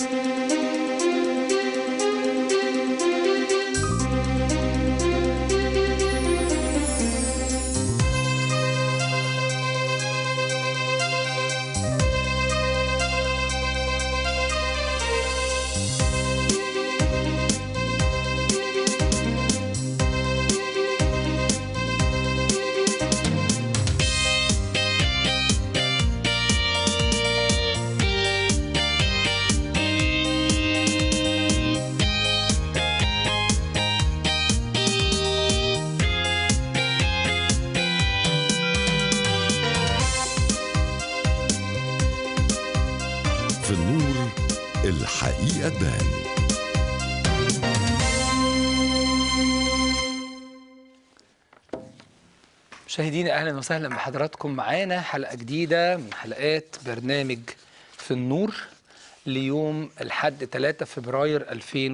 في النور الحقيقة تبان مشاهدينا اهلا وسهلا بحضراتكم معانا حلقه جديده من حلقات برنامج في النور ليوم الحد 3 فبراير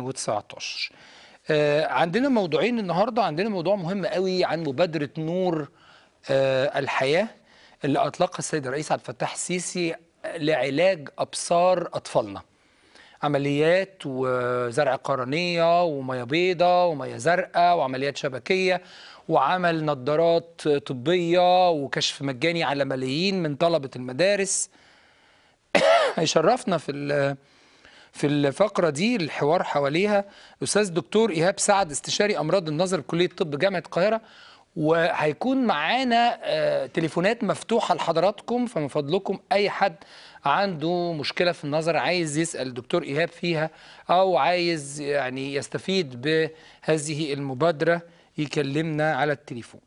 2019 آه عندنا موضوعين النهارده عندنا موضوع مهم قوي عن مبادره نور آه الحياه اللي اطلقها السيد الرئيس عبد الفتاح السيسي لعلاج ابصار اطفالنا عمليات وزرع قرنيه وميه بيضاء وميه زرقاء وعمليات شبكيه وعمل نظارات طبيه وكشف مجاني على ملايين من طلبه المدارس هيشرفنا في ال- في الفقره دي الحوار حواليها الاستاذ دكتور ايهاب سعد استشاري امراض النظر بكليه طب جامعه القاهره وهيكون معانا آه، تليفونات مفتوحه لحضراتكم فمن فضلكم اي حد عنده مشكله في النظر عايز يسال دكتور ايهاب فيها او عايز يعني يستفيد بهذه المبادره يكلمنا على التليفون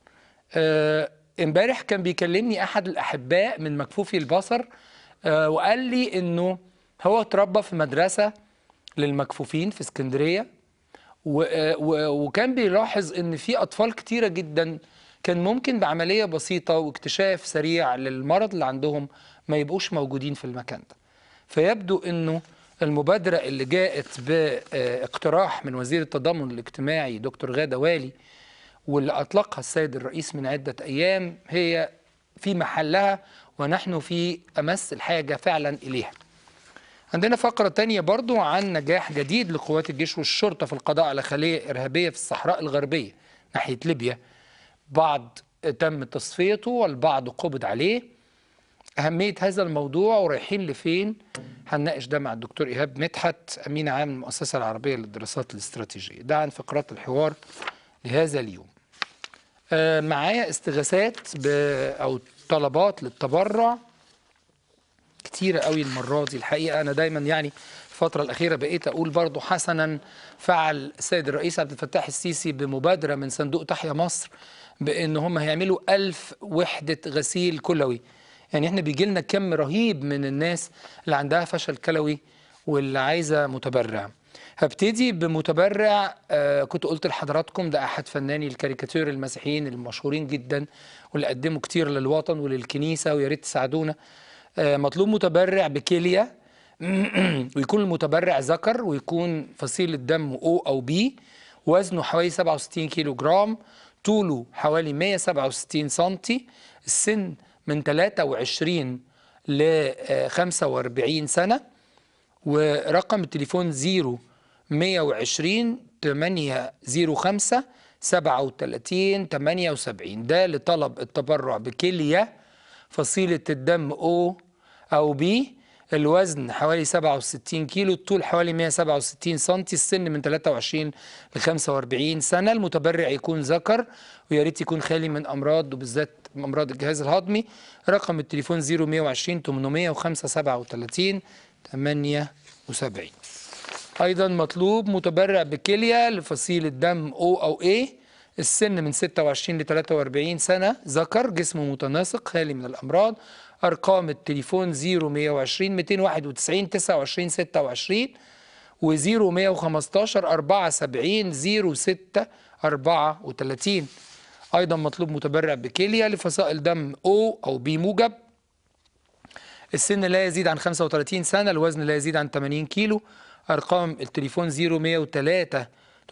آه، امبارح كان بيكلمني احد الاحباء من مكفوفي البصر آه، وقال لي انه هو اتربى في مدرسه للمكفوفين في اسكندريه و- آه، و- وكان بيلاحظ ان في اطفال كتيره جدا كان ممكن بعمليه بسيطه واكتشاف سريع للمرض اللي عندهم ما يبقوش موجودين في المكان ده فيبدو انه المبادره اللي جاءت باقتراح من وزير التضامن الاجتماعي دكتور غاده والي واللي أطلقها السيد الرئيس من عدة أيام هي في محلها ونحن في أمس الحاجة فعلا إليها عندنا فقرة تانية برضو عن نجاح جديد لقوات الجيش والشرطة في القضاء على خلية إرهابية في الصحراء الغربية ناحية ليبيا بعض تم تصفيته والبعض قبض عليه أهمية هذا الموضوع ورايحين لفين هنناقش ده مع الدكتور إيهاب مدحت أمين عام المؤسسة العربية للدراسات الاستراتيجية ده عن فقرات الحوار لهذا اليوم آه، معايا استغاثات ب... او طلبات للتبرع كتيرة قوي المرة دي الحقيقة أنا دايما يعني الفترة الأخيرة بقيت أقول برضو حسنا فعل السيد الرئيس عبد الفتاح السيسي بمبادرة من صندوق تحيا مصر بأن هم هيعملوا ألف وحدة غسيل كلوي يعني احنا بيجي لنا كم رهيب من الناس اللي عندها فشل كلوي واللي عايزة متبرع هبتدي بمتبرع آه كنت قلت لحضراتكم ده أحد فناني الكاريكاتير المسيحيين المشهورين جدا واللي قدموا كتير للوطن وللكنيسة ويا ريت تساعدونا آه مطلوب متبرع بكلية ويكون المتبرع ذكر ويكون فصيلة دم O أو B وزنه حوالي 67 كيلو جرام طوله حوالي 167 سنتي السن من 23 ل 45 سنة ورقم التليفون 0 120 805 37 78 ده لطلب التبرع بكلية فصيلة الدم O أو B الوزن حوالي 67 كيلو الطول حوالي 167 سنتي السن من 23 ل 45 سنة المتبرع يكون ذكر ويا ريت يكون خالي من أمراض وبالذات أمراض الجهاز الهضمي رقم التليفون 0120 805 37 78 أيضا مطلوب متبرع بكلية لفصيلة دم O أو A السن من 26 ل 43 سنة ذكر جسمه متناسق خالي من الأمراض أرقام التليفون 0120 291 29 26 و 0115 74 06 34 أيضا مطلوب متبرع بكلية لفصائل دم O أو B موجب السن لا يزيد عن 35 سنة الوزن لا يزيد عن 80 كيلو أرقام التليفون 0103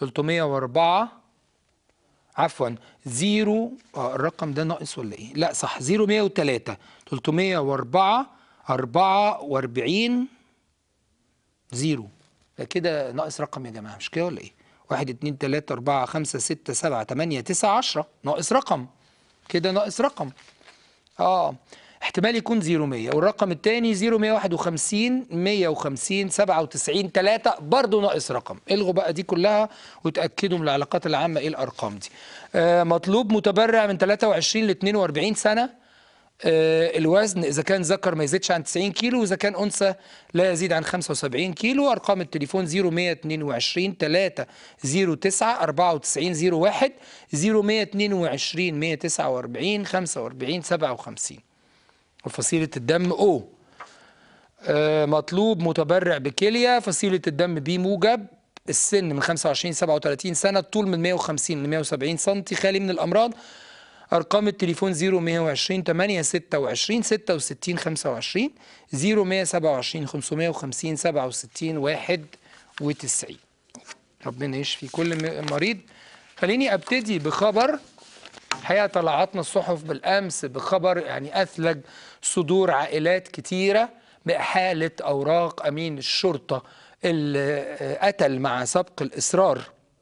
304 عفوا زيرو آه الرقم ده ناقص ولا ايه؟ لا صح 0103 304 44 زيرو ده كده ناقص رقم يا جماعه مش كده ولا ايه؟ واحد اتنين تلاته اربعه خمسه سته سبعه تمانيه تسعه عشره ناقص رقم كده ناقص رقم اه احتمال يكون زيرو مية والرقم التاني زيرو مية واحد وخمسين مية وخمسين سبعة وتسعين تلاتة برضو ناقص رقم الغوا بقى دي كلها وتأكدوا من العلاقات العامة ايه الأرقام دي آه مطلوب متبرع من 23 ل 42 سنة آه، الوزن اذا كان ذكر ما يزيدش عن 90 كيلو واذا كان انثى لا يزيد عن 75 كيلو ارقام التليفون 0122 3 09 94 01 0122 149 45 57 وفصيلة الدم او آه، مطلوب متبرع بكلية فصيلة الدم بي موجب السن من 25 37 سنة الطول من 150 ل 170 سنتي خالي من الأمراض أرقام التليفون 0120 8 26 66 25 0127 550 67 91 ربنا يشفي كل م- مريض خليني أبتدي بخبر الحقيقه طلعتنا الصحف بالامس بخبر يعني اثلج صدور عائلات كتيره باحاله اوراق امين الشرطه اللي آه، قتل مع سبق الاصرار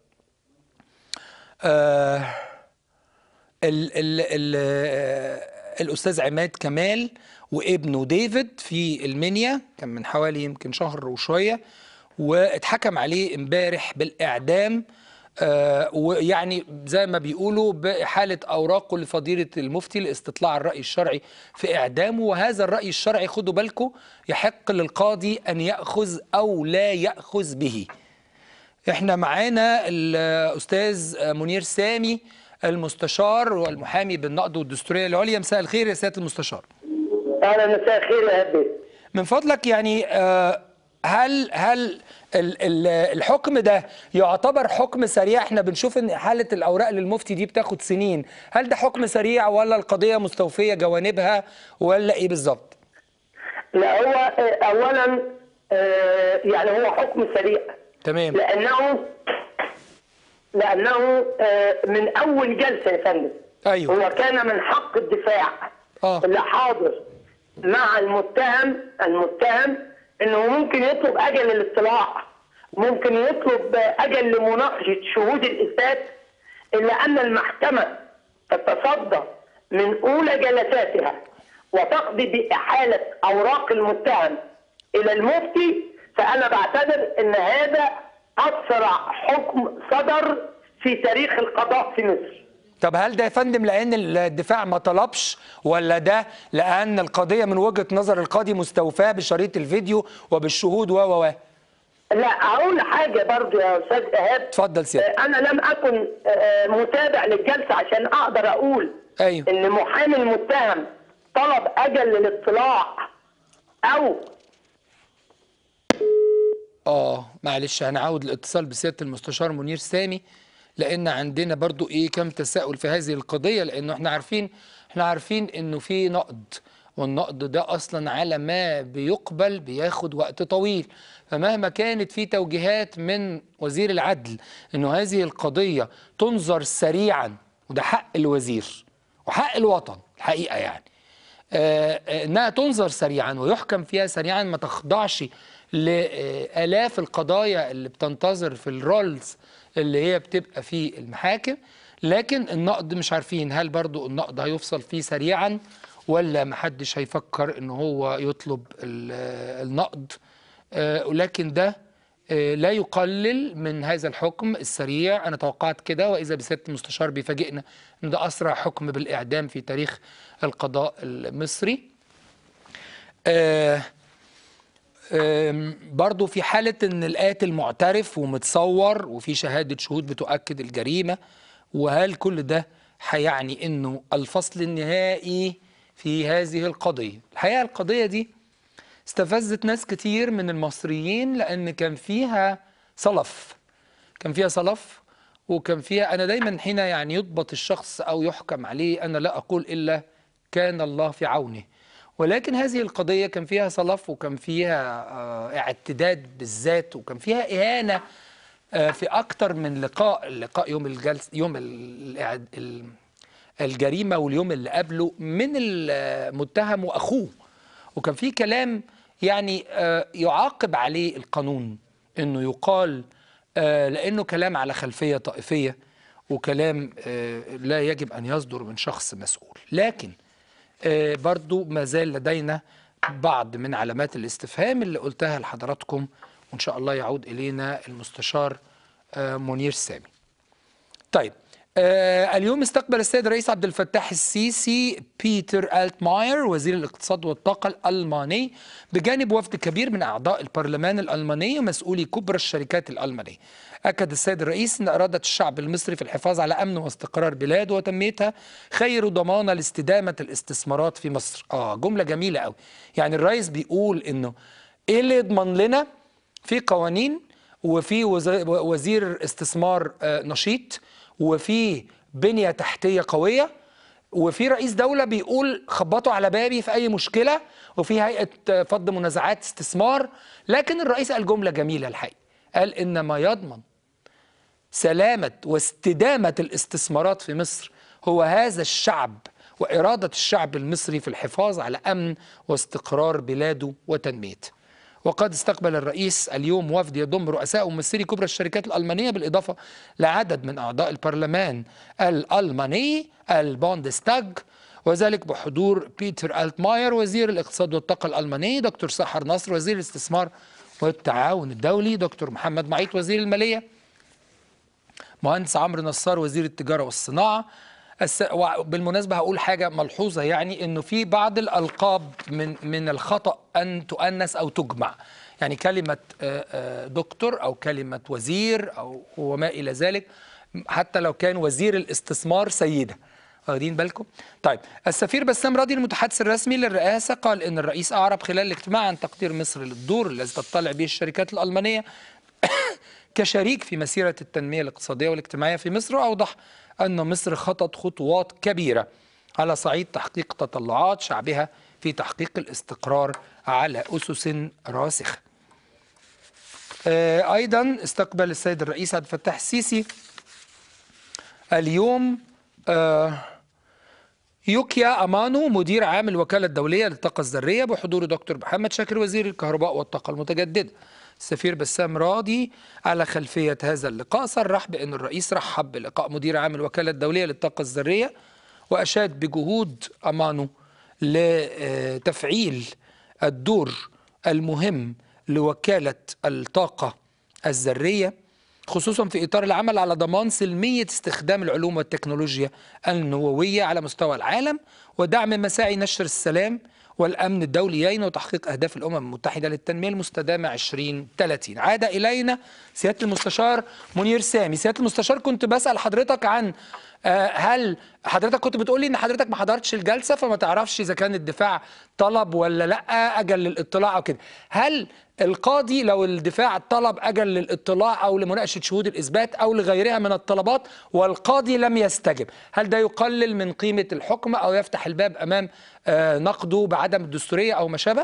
آه ال ال ال آه، الاستاذ عماد كمال وابنه ديفيد في المنيا كان من حوالي يمكن شهر وشويه واتحكم عليه امبارح بالاعدام آه ويعني زي ما بيقولوا بإحالة أوراقه لفضيلة المفتي لاستطلاع الرأي الشرعي في إعدامه وهذا الرأي الشرعي خدوا بالكم يحق للقاضي أن يأخذ أو لا يأخذ به احنا معانا الأستاذ منير سامي المستشار والمحامي بالنقد والدستورية العليا مساء الخير يا سيادة المستشار اهلا مساء الخير يا هبي من فضلك يعني آه، هل هل ال- ال- الحكم ده يعتبر حكم سريع احنا بنشوف ان حاله الاوراق للمفتي دي بتاخد سنين هل ده حكم سريع ولا القضيه مستوفيه جوانبها ولا ايه بالظبط لا هو آه، اولا آه، يعني هو حكم سريع تمام لانه لانه آه، من اول جلسه يا فندم ايوه هو كان من حق الدفاع آه. اللي حاضر مع المتهم المتهم انه ممكن يطلب اجل الاطلاع ممكن يطلب اجل لمناقشه شهود الاثبات الا ان المحكمه تتصدى من اولى جلساتها وتقضي باحاله اوراق المتهم الى المفتي فانا بعتبر ان هذا اسرع حكم صدر في تاريخ القضاء في مصر طب هل ده يا فندم لان الدفاع ما طلبش ولا ده لان القضيه من وجهه نظر القاضي مستوفاه بشريط الفيديو وبالشهود و و و لا اقول حاجه برضو يا استاذ ايهاب اتفضل سيادة آه، انا لم اكن آه، متابع للجلسه عشان اقدر اقول ايوه ان محامي المتهم طلب اجل للاطلاع او اه معلش هنعود الاتصال بسياده المستشار منير سامي لان عندنا برضو ايه كم تساؤل في هذه القضيه لانه احنا عارفين احنا عارفين انه في نقد والنقد ده اصلا على ما بيقبل بياخد وقت طويل فمهما كانت في توجيهات من وزير العدل انه هذه القضيه تنظر سريعا وده حق الوزير وحق الوطن الحقيقه يعني آه، آه، انها تنظر سريعا ويحكم فيها سريعا ما تخضعش لالاف القضايا اللي بتنتظر في الرولز اللي هي بتبقى في المحاكم لكن النقد مش عارفين هل برضو النقد هيفصل فيه سريعا ولا محدش هيفكر ان هو يطلب ال- آه، النقد آه، ولكن ده آه، لا يقلل من هذا الحكم السريع انا توقعت كده واذا بسياده المستشار بيفاجئنا ان ده اسرع حكم بالاعدام في تاريخ القضاء المصري آه، آم، برضو في حالة ان القاتل معترف ومتصور وفي شهادة شهود بتؤكد الجريمة وهل كل ده هيعني انه الفصل النهائي في هذه القضية الحقيقة القضية دي استفزت ناس كتير من المصريين لان كان فيها صلف كان فيها صلف وكان فيها انا دايما حين يعني يضبط الشخص او يحكم عليه انا لا اقول الا كان الله في عونه ولكن هذه القضيه كان فيها صلف وكان فيها آه، اعتداد بالذات وكان فيها اهانه آه، في اكتر من لقاء لقاء يوم الجلس يوم ال- الإعد- ال- الجريمه واليوم اللي قبله من المتهم واخوه وكان في كلام يعني آه، يعاقب عليه القانون انه يقال آه، لانه كلام على خلفيه طائفيه وكلام آه، لا يجب ان يصدر من شخص مسؤول لكن آه، برضو ما زال لدينا بعض من علامات الاستفهام اللي قلتها لحضراتكم وان شاء الله يعود الينا المستشار آه، منير سامي طيب آه اليوم استقبل السيد الرئيس عبد الفتاح السيسي بيتر ألتماير وزير الاقتصاد والطاقة الألماني بجانب وفد كبير من أعضاء البرلمان الألماني ومسؤولي كبرى الشركات الألمانية أكد السيد الرئيس أن إرادة الشعب المصري في الحفاظ على أمن واستقرار بلاده وتنميتها خير ضمانة لاستدامة الاستثمارات في مصر آه جملة جميلة قوي يعني الرئيس بيقول إنه إيه اللي يضمن لنا في قوانين وفي وز- وزير استثمار آه، نشيط وفي بنية تحتية قوية وفي رئيس دولة بيقول خبطوا على بابي في أي مشكلة وفي هيئة آه، فض منازعات استثمار لكن الرئيس قال جملة جميلة الحقيقة قال إن ما يضمن سلامة واستدامة الاستثمارات في مصر هو هذا الشعب وإرادة الشعب المصري في الحفاظ على أمن واستقرار بلاده وتنميته وقد استقبل الرئيس اليوم وفد يضم رؤساء وممثلي كبرى الشركات الألمانية بالإضافة لعدد من أعضاء البرلمان الألماني البوندستاج وذلك بحضور بيتر ألتماير وزير الاقتصاد والطاقة الألماني دكتور سحر نصر وزير الاستثمار والتعاون الدولي دكتور محمد معيط وزير المالية مهندس عمرو نصار وزير التجاره والصناعه الس... بالمناسبه هقول حاجه ملحوظه يعني انه في بعض الالقاب من من الخطا ان تؤنث او تجمع يعني كلمه آه، آه، دكتور او كلمه وزير او وما الى ذلك حتى لو كان وزير الاستثمار سيده واخدين بالكم؟ طيب السفير بسام راضي المتحدث الرسمي للرئاسه قال ان الرئيس اعرب خلال الاجتماع عن تقدير مصر للدور الذي تطلع به الشركات الالمانيه كشريك في مسيرة التنمية الاقتصادية والاجتماعية في مصر وأوضح أن مصر خطت خطوات كبيرة على صعيد تحقيق تطلعات شعبها في تحقيق الاستقرار على أسس راسخة آه، أيضا استقبل السيد الرئيس عبد الفتاح السيسي اليوم آه، يوكيا أمانو مدير عام الوكالة الدولية للطاقة الذرية بحضور دكتور محمد شاكر وزير الكهرباء والطاقة المتجددة السفير بسام راضي على خلفية هذا اللقاء صرح بأن الرئيس رحب بلقاء مدير عام الوكالة الدولية للطاقة الذرية وأشاد بجهود أمانو لتفعيل الدور المهم لوكالة الطاقة الذرية خصوصا في إطار العمل على ضمان سلمية استخدام العلوم والتكنولوجيا النووية على مستوى العالم ودعم مساعي نشر السلام والأمن الدوليين وتحقيق أهداف الأمم المتحدة للتنمية المستدامة 2030 عاد إلينا سيادة المستشار منير سامي سيادة المستشار كنت بسأل حضرتك عن آه، هل حضرتك كنت بتقولي ان حضرتك ما حضرتش الجلسه فما تعرفش اذا كان الدفاع طلب ولا لا اجل للاطلاع او كده هل القاضي لو الدفاع طلب اجل للاطلاع او لمناقشه شهود الاثبات او لغيرها من الطلبات والقاضي لم يستجب هل ده يقلل من قيمه الحكم او يفتح الباب امام آه، نقده بعدم الدستوريه او ما شابه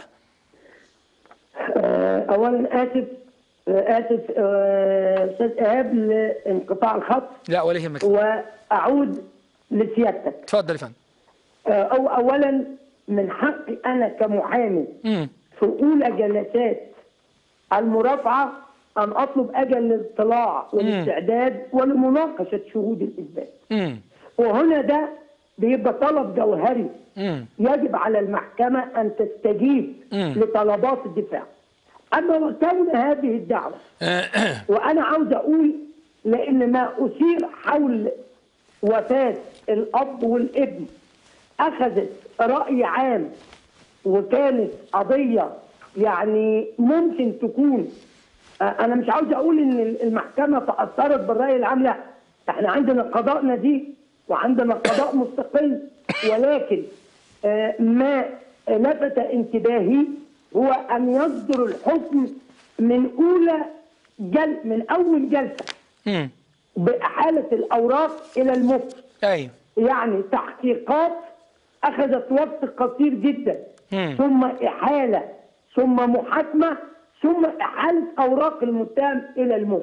آه، اولا اسف آه، اسف آه، استاذ ايهاب لانقطاع الخط لا ولا يهمك واعود لسيادتك اتفضل يا فندم آه، او اولا من حقي انا كمحامي امم في اولى جلسات المرافعه ان اطلب اجل للاطلاع والاستعداد ولمناقشه شهود الاثبات امم وهنا ده بيبقى طلب جوهري امم يجب على المحكمة أن تستجيب مم. لطلبات الدفاع أما كون هذه الدعوة وأنا عاوز أقول لأن ما أثير حول وفاة الأب والابن أخذت رأي عام وكانت قضية يعني ممكن تكون آه، أنا مش عاوز أقول إن المحكمة تأثرت بالرأي العام لا إحنا عندنا قضاء نزيه وعندنا قضاء مستقل ولكن آه، ما لفت انتباهي هو أن يصدر الحكم من أولى جل من أول جلسة امم بإحالة الأوراق إلى المفتي ايوه يعني تحقيقات أخذت وقت قصير جدا مم. ثم إحالة ثم محاكمة ثم إحالة أوراق المتهم إلى المفتي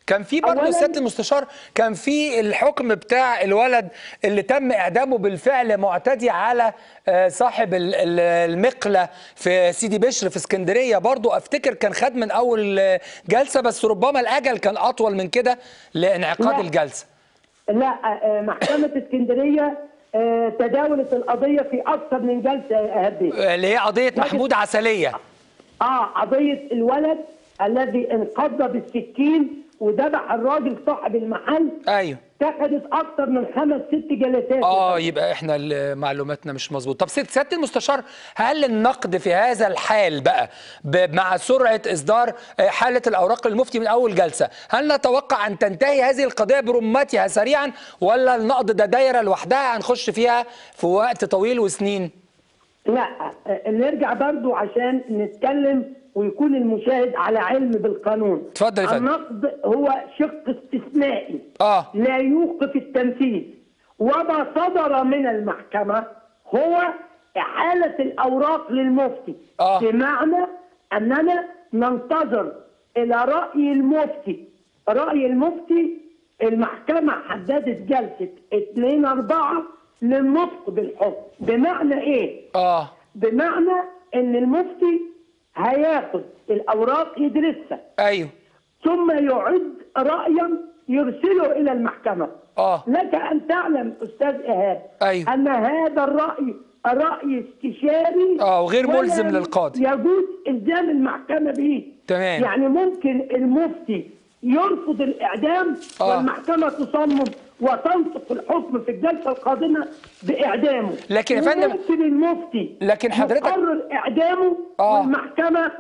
كان في برضه أولاً- سياده المستشار كان في الحكم بتاع الولد اللي تم اعدامه بالفعل معتدي على آه، صاحب ال- ال- المقله في سيدي بشر في اسكندريه برضه افتكر كان خد من اول آه، جلسه بس ربما الاجل كان اطول من كده لانعقاد لا. الجلسه لا آه، محكمة اسكندرية آه، تداولت القضية في أكثر من جلسة يا هبي آه، اللي هي قضيه محمود عسليه اه قضية الولد الذي انقض بالسكين وذبح الراجل صاحب المحل ايوه اتخذت أكثر من خمس ست جلسات اه يبقى احنا ال- معلوماتنا مش مظبوط طب سيد- سياده المستشار هل النقد في هذا الحال بقى ب- مع سرعه اصدار آه، حاله الاوراق للمفتي من اول جلسه هل نتوقع ان تنتهي هذه القضيه برمتها سريعا ولا النقد ده دايره لوحدها هنخش فيها في وقت طويل وسنين لا آه، نرجع برضو عشان نتكلم ويكون المشاهد على علم بالقانون اتفضل يا فندم. النقد هو شق استثنائي اه لا يوقف التنفيذ وما صدر من المحكمة هو إحالة الأوراق للمفتي آه. بمعنى أننا ننتظر إلى رأي المفتي رأي المفتي المحكمة حددت جلسة 2 4 للنطق بالحكم بمعنى إيه؟ اه بمعنى إن المفتي هياخد الأوراق يدرسها ايوه ثم يعد رأيا يرسله إلى المحكمة اه لك أن تعلم أستاذ إيهاب أيوه. أن هذا الرأي رأي استشاري آه، وغير ولا ملزم للقاضي. يجوز إلزام المحكمة به تمام. يعني ممكن المفتي يرفض الإعدام آه. والمحكمة تصمم وتنطق الحكم في الجلسة القادمة بإعدامه لكن يا فندم- ممكن المفتي لكن حضرتك- يقرر إعدامه آه. والمحكمة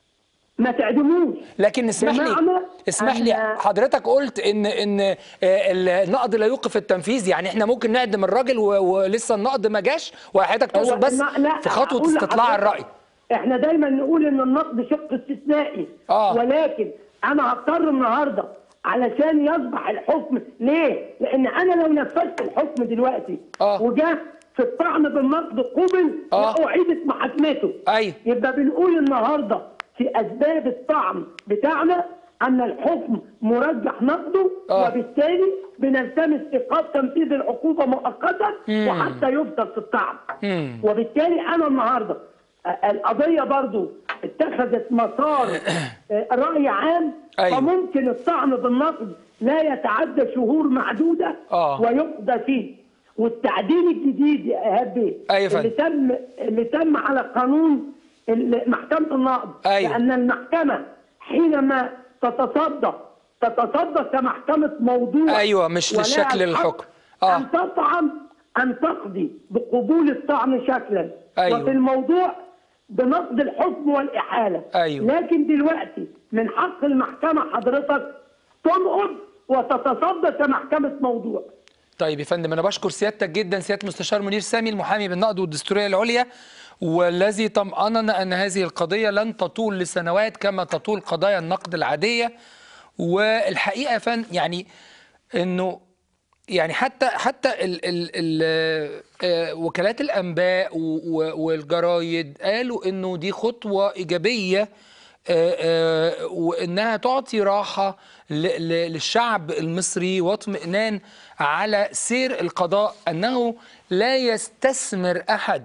ما تعدموش لكن اسمح لي بمعنى اسمح لي أن- حضرتك قلت ان ان آه، النقد لا يوقف التنفيذ يعني احنا ممكن نعدم الراجل و- ولسه النقد ما جاش وحضرتك هو تقصد بس النق- لا، في خطوه أقول استطلاع لحضرتك، الراي احنا دايما نقول ان النقد شق استثنائي آه. ولكن انا هضطر النهارده علشان يصبح الحكم ليه؟ لان انا لو نفذت الحكم دلوقتي آه. وجاء في الطعن بالنقد قبل آه. واعيدت محاكمته أيوه. يبقى بنقول النهارده في اسباب الطعن بتاعنا ان الحكم مرجح نقده آه. وبالتالي بنلتمس ايقاف تنفيذ العقوبه مؤقتا وحتى يفضل في الطعن مم. وبالتالي انا النهارده آه، القضيه برضو اتخذت مسار آه، راي عام أيوه. فممكن الطعن بالنقد لا يتعدى شهور معدوده آه. ويقضى فيه والتعديل الجديد يا ايهاب بيه أيوه اللي فندم. تم اللي تم على قانون ال- محكمه النقد أيوه. لان المحكمه حينما تتصدى تتصدى كمحكمه موضوع أيوه، مش ولها لشكل الحق الحكم. آه. ان تطعن ان تقضي بقبول الطعن شكلا أيوه. وفي الموضوع بنقد الحكم والاحاله أيوه. لكن دلوقتي من حق المحكمه حضرتك تنقض وتتصدى كمحكمه موضوع طيب يا فندم انا بشكر سيادتك جدا سياده مستشار منير سامي المحامي بالنقد والدستوريه العليا والذي طمأننا ان هذه القضيه لن تطول لسنوات كما تطول قضايا النقد العاديه والحقيقه يا فندم يعني انه يعني حتى حتى ال ال ال آه، وكالات الانباء و- و- والجرايد قالوا انه دي خطوه ايجابيه آه، آه، وانها تعطي راحه ل- ل- للشعب المصري واطمئنان على سير القضاء انه لا يستثمر احد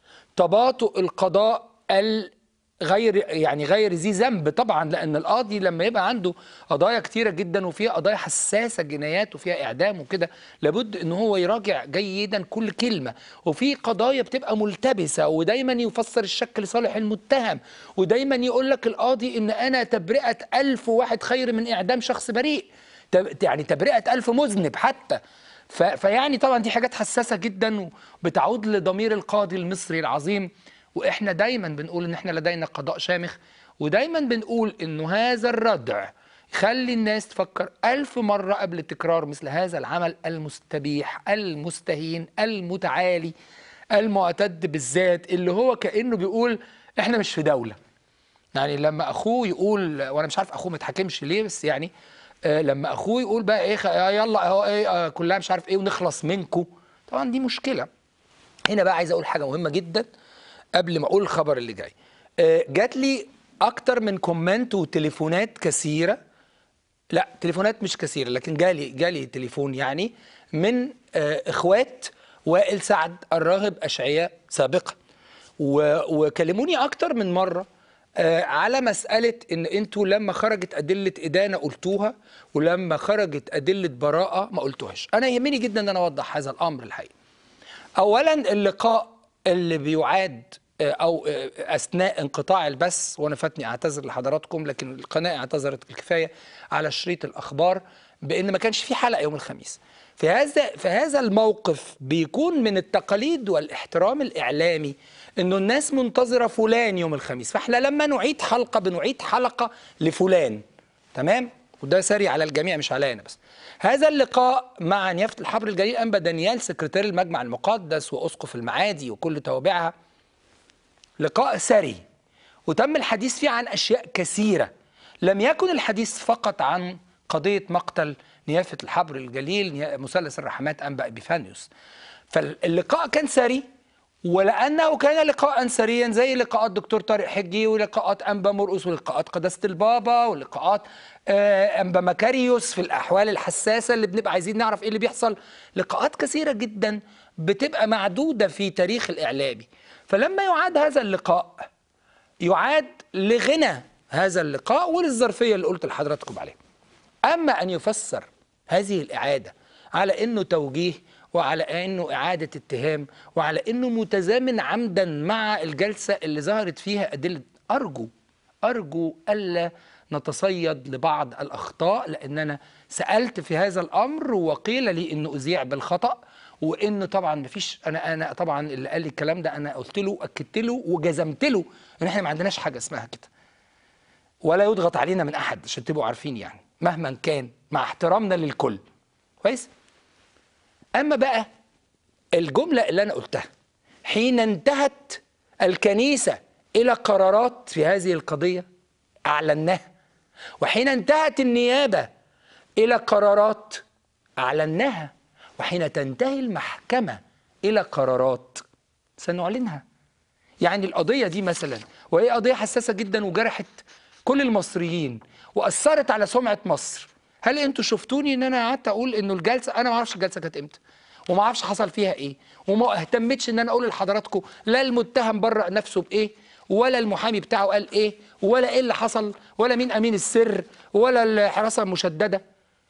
تباطؤ القضاء ال غير يعني غير ذي ذنب طبعا لان القاضي لما يبقى عنده قضايا كتيره جدا وفيها قضايا حساسه جنايات وفيها اعدام وكده لابد ان هو يراجع جيدا كل كلمه وفي قضايا بتبقى ملتبسه ودايما يفسر الشك لصالح المتهم ودايما يقول لك القاضي ان انا تبرئه ألف واحد خير من اعدام شخص بريء تب- يعني تبرئه ألف مذنب حتى ف- فيعني طبعا دي حاجات حساسه جدا وبتعود لضمير القاضي المصري العظيم واحنا دايما بنقول ان احنا لدينا قضاء شامخ ودايما بنقول انه هذا الردع يخلي الناس تفكر ألف مرة قبل تكرار مثل هذا العمل المستبيح المستهين المتعالي المعتد بالذات اللي هو كأنه بيقول احنا مش في دولة يعني لما اخوه يقول وانا مش عارف اخوه ما اتحاكمش ليه بس يعني آه لما اخوه يقول بقى ايه خ- آه يلا اهو ايه آه كلها مش عارف ايه ونخلص منكم طبعا دي مشكله هنا بقى عايز اقول حاجه مهمه جدا قبل ما اقول الخبر اللي جاي آه جات لي اكتر من كومنت وتليفونات كثيره لا تليفونات مش كثيرة لكن جالي جالي تليفون يعني من آه، اخوات وائل سعد الراهب اشعياء سابقا و- وكلموني اكتر من مرة آه، على مسألة ان انتوا لما خرجت ادلة ادانة قلتوها ولما خرجت ادلة براءة ما قلتوهاش انا يهمني جدا ان انا اوضح هذا الامر الحقيقي اولا اللقاء اللي بيعاد آه، او آه، اثناء انقطاع البث وانا فاتني اعتذر لحضراتكم لكن القناه اعتذرت بالكفايه على شريط الاخبار بان ما كانش في حلقه يوم الخميس في هذا في هذا الموقف بيكون من التقاليد والاحترام الاعلامي انه الناس منتظره فلان يوم الخميس فاحنا لما نعيد حلقه بنعيد حلقه لفلان تمام وده ساري على الجميع مش عليا انا بس هذا اللقاء مع نيافه الحبر الجليل انبا دانيال سكرتير المجمع المقدس واسقف المعادي وكل توابعها لقاء ثري وتم الحديث فيه عن اشياء كثيره لم يكن الحديث فقط عن قضيه مقتل نيافه الحبر الجليل نيا- مثلث الرحمات انبا ابيفانيوس فاللقاء كان ثري ولانه كان لقاء ثريا زي لقاءات دكتور طارق حجي ولقاءات انبا مرقس ولقاءات قداسه البابا ولقاءات آه، انبا مكاريوس في الاحوال الحساسه اللي بنبقى عايزين نعرف ايه اللي بيحصل لقاءات كثيره جدا بتبقى معدوده في تاريخ الاعلامي فلما يعاد هذا اللقاء يعاد لغنى هذا اللقاء وللظرفيه اللي قلت لحضراتكم عليها اما ان يفسر هذه الاعاده على انه توجيه وعلى انه اعاده اتهام وعلى انه متزامن عمدا مع الجلسه اللي ظهرت فيها ادله ارجو ارجو الا نتصيد لبعض الاخطاء لان انا سالت في هذا الامر وقيل لي انه اذيع بالخطا وانه طبعا مفيش انا انا طبعا اللي قال لي الكلام ده انا قلت له اكدت له وجزمت له ان احنا ما عندناش حاجه اسمها كده ولا يضغط علينا من احد عشان تبقوا عارفين يعني مهما كان مع احترامنا للكل كويس اما بقى الجمله اللي انا قلتها حين انتهت الكنيسه الى قرارات في هذه القضيه اعلناها وحين انتهت النيابه الى قرارات اعلناها وحين تنتهي المحكمه الى قرارات سنعلنها يعني القضيه دي مثلا وهي قضيه حساسه جدا وجرحت كل المصريين واثرت على سمعه مصر هل انتوا شفتوني ان انا قعدت اقول انه الجلسه انا ما اعرفش الجلسه كانت امتى وما اعرفش حصل فيها ايه وما اهتمتش ان انا اقول لحضراتكم لا المتهم برأ نفسه بايه ولا المحامي بتاعه قال ايه ولا ايه اللي حصل ولا مين امين السر ولا الحراسه المشدده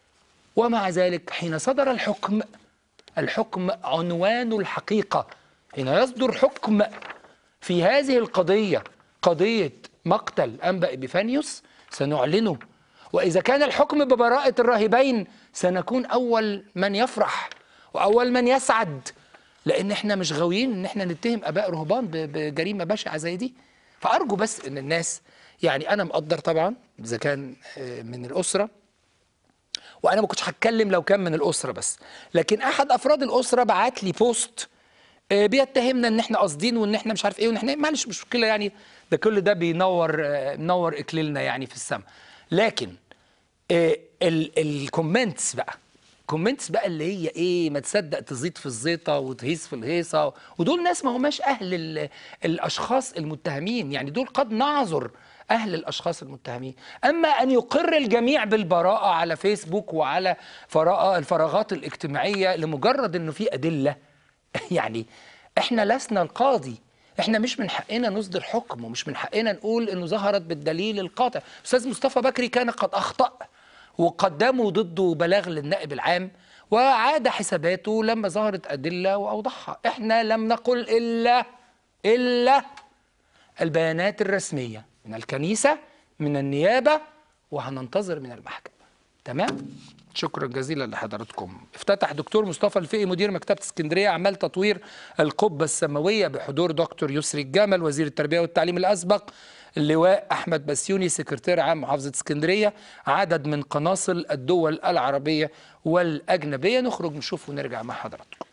ومع ذلك حين صدر الحكم الحكم عنوان الحقيقة حين يصدر حكم في هذه القضية قضية مقتل أنبا إبيفانيوس سنعلنه وإذا كان الحكم ببراءة الراهبين سنكون أول من يفرح وأول من يسعد لأن إحنا مش غاويين إن إحنا نتهم آباء رهبان ب- بجريمة بشعة زي دي فأرجو بس إن الناس يعني أنا مقدر طبعا إذا كان آه، من الأسرة وانا ما كنتش هتكلم لو كان من الاسره بس لكن احد افراد الاسره بعت لي بوست آه، بيتهمنا ان احنا قاصدين وان احنا مش عارف ايه وان احنا معلش مش مشكله يعني ده كل ده بينور آه، منور اكليلنا يعني في السماء لكن آه، ال- الكومنتس بقى كومنتس بقى اللي هي ايه ما تصدق تزيد في الزيطه وتهيص في الهيصه ودول ناس ما هماش اهل ال- الاشخاص المتهمين يعني دول قد نعذر اهل الاشخاص المتهمين اما ان يقر الجميع بالبراءه على فيسبوك وعلى فراغ الفراغات الاجتماعيه لمجرد انه في ادله يعني احنا لسنا القاضي احنا مش من حقنا نصدر حكم ومش من حقنا نقول انه ظهرت بالدليل القاطع استاذ مصطفى بكري كان قد اخطا وقدموا ضده بلاغ للنائب العام وعاد حساباته لما ظهرت ادله واوضحها احنا لم نقل الا الا البيانات الرسميه من الكنيسه من النيابه وهننتظر من المحكمه تمام شكرا جزيلا لحضراتكم افتتح دكتور مصطفى الفقي مدير مكتبه اسكندريه اعمال تطوير القبه السماويه بحضور دكتور يسري الجمل وزير التربيه والتعليم الاسبق اللواء احمد بسيوني سكرتير عام محافظه اسكندريه عدد من قناصل الدول العربيه والاجنبيه نخرج نشوف ونرجع مع حضراتكم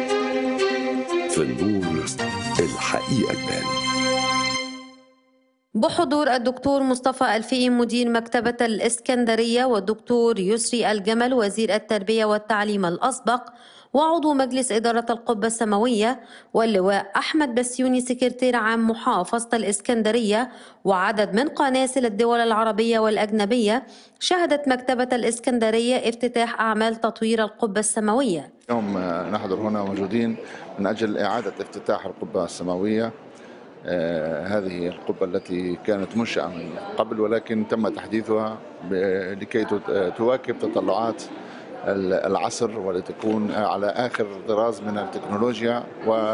في النور الحقيقة تبان بحضور الدكتور مصطفى الفقي مدير مكتبة الإسكندرية والدكتور يسري الجمل وزير التربية والتعليم الأسبق وعضو مجلس إدارة القبة السماوية واللواء أحمد بسيوني سكرتير عام محافظة الإسكندرية وعدد من قناصل الدول العربية والأجنبية شهدت مكتبة الإسكندرية افتتاح أعمال تطوير القبة السماوية اليوم نحضر هنا موجودين من أجل إعادة افتتاح القبة السماوية آه، هذه القبة التي كانت منشأة من قبل ولكن تم تحديثها ب- لكي تت- تواكب تطلعات ال- العصر ولتكون على آخر طراز من التكنولوجيا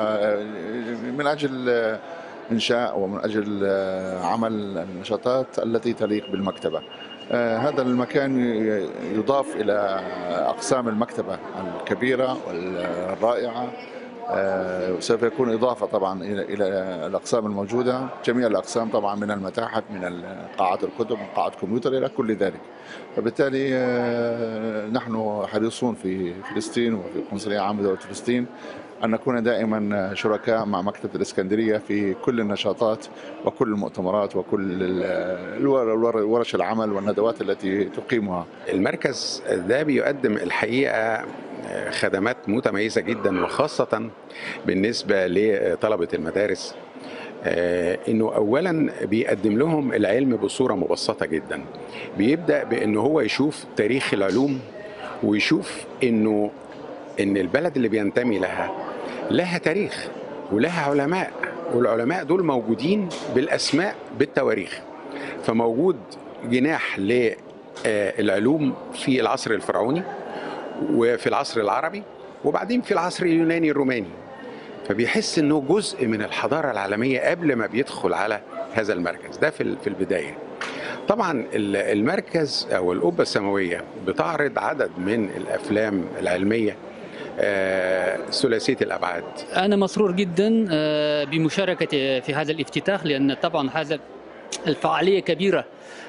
ومن أجل آه، إنشاء ومن أجل آه، عمل النشاطات التي تليق بالمكتبة آه، هذا المكان ي- يضاف إلى أقسام المكتبة الكبيرة والرائعة آه، سوف يكون إضافة طبعا إلى إلى الأقسام الموجودة جميع الأقسام طبعا من المتاحف من قاعات الكتب من قاعات الكمبيوتر إلى كل ذلك فبالتالي آه، نحن حريصون في فلسطين وفي القنصلية العامة دولة فلسطين أن نكون دائما شركاء مع مكتبة الإسكندرية في كل النشاطات وكل المؤتمرات وكل ال- الور- الور- ورش العمل والندوات التي تقيمها المركز ده بيقدم الحقيقه خدمات متميزه جدا وخاصه بالنسبه لطلبه المدارس آه، انه اولا بيقدم لهم العلم بصوره مبسطه جدا بيبدا بانه هو يشوف تاريخ العلوم ويشوف انه ان البلد اللي بينتمي لها لها تاريخ ولها علماء والعلماء دول موجودين بالاسماء بالتواريخ فموجود جناح للعلوم في العصر الفرعوني وفي العصر العربي وبعدين في العصر اليوناني الروماني فبيحس انه جزء من الحضاره العالميه قبل ما بيدخل على هذا المركز ده في في البدايه طبعا ال- المركز او القبه السماويه بتعرض عدد من الافلام العلميه آه، ثلاثيه الابعاد أنا مسرور جدا آه، بمشاركتي في هذا الافتتاح لأن طبعا هذا الفعالية كبيرة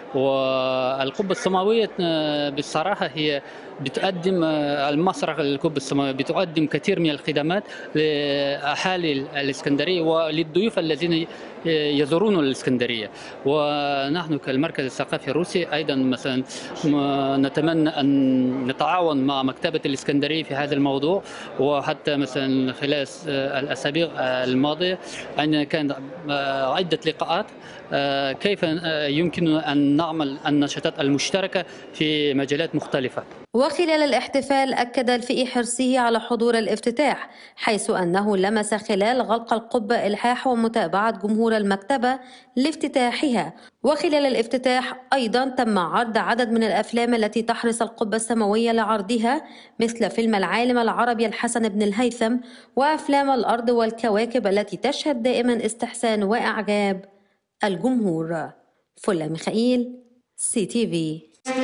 والقبة السماوية آه، بصراحة هي بتقدم آه، المسرح القبة السماوية بتقدم كثير من الخدمات لأهالي الإسكندرية وللضيوف الذين يزورون الإسكندرية ونحن كالمركز الثقافي الروسي أيضا مثلا م- نتمنى أن نتعاون مع مكتبة الإسكندرية في هذا الموضوع وحتى مثلا خلال آه، الأسابيع آه، الماضية أن كان آه، عدة لقاءات آه، كيف آه، يمكننا أن نعمل النشاطات المشتركة في مجالات مختلفة وخلال الاحتفال أكد الفقي حرصه على حضور الافتتاح حيث أنه لمس خلال غلق القبة إلحاح ومتابعة جمهور المكتبة لافتتاحها وخلال الافتتاح أيضا تم عرض عدد من الأفلام التي تحرص القبة السماوية لعرضها مثل فيلم العالم العربي الحسن بن الهيثم وأفلام الأرض والكواكب التي تشهد دائما استحسان وإعجاب الجمهور فلا ميخائيل سي تي في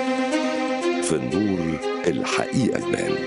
في النور الحقيقة تبان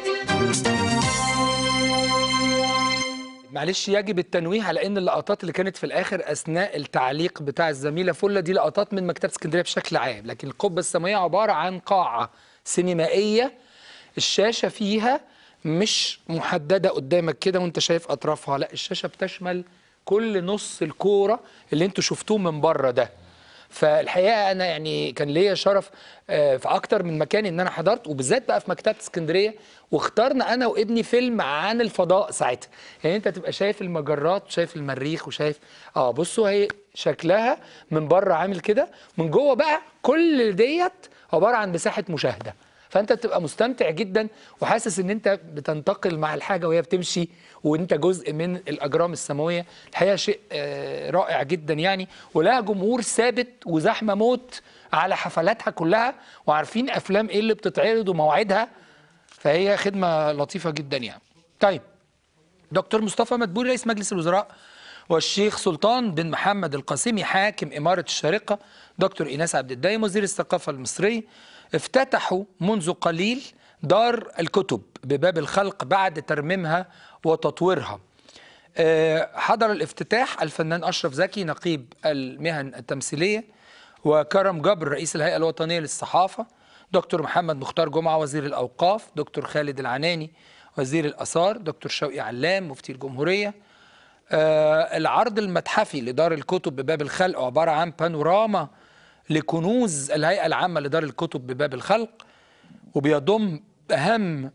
معلش يجب التنويه على ان اللقطات اللي كانت في الاخر اثناء التعليق بتاع الزميله فله دي لقطات من مكتبه اسكندريه بشكل عام لكن القبه السماويه عباره عن قاعه سينمائيه الشاشه فيها مش محدده قدامك كده وانت شايف اطرافها لا الشاشه بتشمل كل نص الكوره اللي انتوا شفتوه من بره ده فالحقيقه انا يعني كان ليا شرف آه، في اكتر من مكان ان انا حضرت وبالذات بقى في مكتبه اسكندريه واخترنا انا وابني فيلم عن الفضاء ساعتها يعني انت تبقى شايف المجرات وشايف المريخ وشايف اه بصوا هي شكلها من بره عامل كده من جوه بقى كل ديت عباره عن مساحه مشاهده فانت بتبقى مستمتع جدا وحاسس ان انت بتنتقل مع الحاجه وهي بتمشي وانت جزء من الاجرام السماويه الحقيقه شيء آه، رائع جدا يعني ولها جمهور ثابت وزحمه موت على حفلاتها كلها وعارفين افلام ايه اللي بتتعرض ومواعيدها فهي خدمه لطيفه جدا يعني طيب دكتور مصطفى مدبولي رئيس مجلس الوزراء والشيخ سلطان بن محمد القاسمي حاكم إمارة الشارقة دكتور إيناس عبد الدايم وزير الثقافة المصري افتتحوا منذ قليل دار الكتب بباب الخلق بعد ترميمها وتطويرها آه، حضر الافتتاح الفنان أشرف زكي نقيب المهن التمثيلية وكرم جبر رئيس الهيئة الوطنية للصحافة دكتور محمد مختار جمعة وزير الأوقاف دكتور خالد العناني وزير الآثار دكتور شوقي علام مفتي الجمهورية آه، العرض المتحفي لدار الكتب بباب الخلق عبارة عن بانوراما لكنوز الهيئة العامة لدار الكتب بباب الخلق وبيضم أهم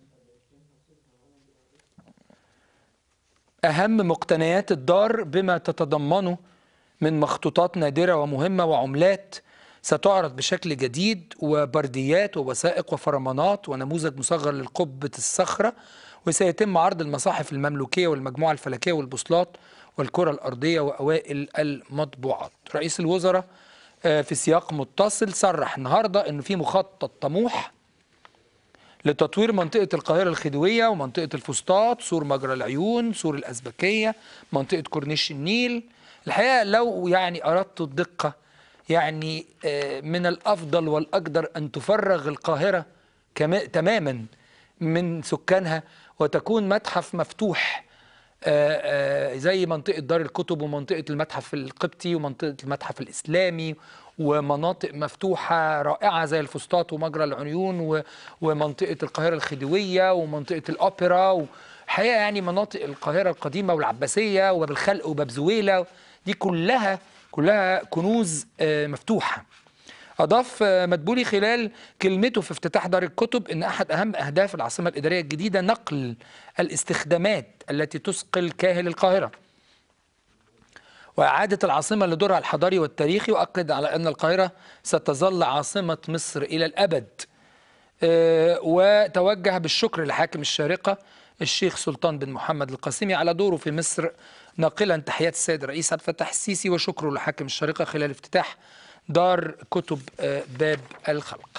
أهم مقتنيات الدار بما تتضمنه من مخطوطات نادرة ومهمة وعملات ستعرض بشكل جديد وبرديات ووثائق وفرمانات ونموذج مصغر للقبة الصخرة وسيتم عرض المصاحف المملوكية والمجموعة الفلكية والبوصلات والكرة الأرضية وأوائل المطبوعات رئيس الوزراء آه، في سياق متصل صرح النهاردة أنه في مخطط طموح لتطوير منطقة القاهرة الخديوية ومنطقة الفسطاط سور مجرى العيون سور الأزبكية منطقة كورنيش النيل الحقيقة لو يعني أردت الدقة يعني آه، من الأفضل والأقدر أن تفرغ القاهرة كما تماما من سكانها وتكون متحف مفتوح آه، آه، زي منطقة دار الكتب ومنطقة المتحف القبطي ومنطقة المتحف الإسلامي ومناطق مفتوحة رائعة زي الفسطاط ومجرى العيون و- ومنطقة القاهرة الخديوية ومنطقة الأوبرا حقيقة يعني مناطق القاهرة القديمة والعباسية وباب الخلق وباب زويلة دي كلها كلها كنوز آه، مفتوحة أضاف آه، مدبولي خلال كلمته في افتتاح دار الكتب أن أحد أهم أهداف العاصمة الإدارية الجديدة نقل الاستخدامات التي تثقل كاهل القاهرة وإعادة العاصمة لدورها الحضاري والتاريخي وأكد على أن القاهرة ستظل عاصمة مصر إلى الأبد آه، وتوجه بالشكر لحاكم الشارقة الشيخ سلطان بن محمد القاسمي على دوره في مصر ناقلا تحيات السيد الرئيس عبد الفتاح السيسي وشكره لحاكم الشارقة خلال افتتاح دار كتب آه، باب الخلق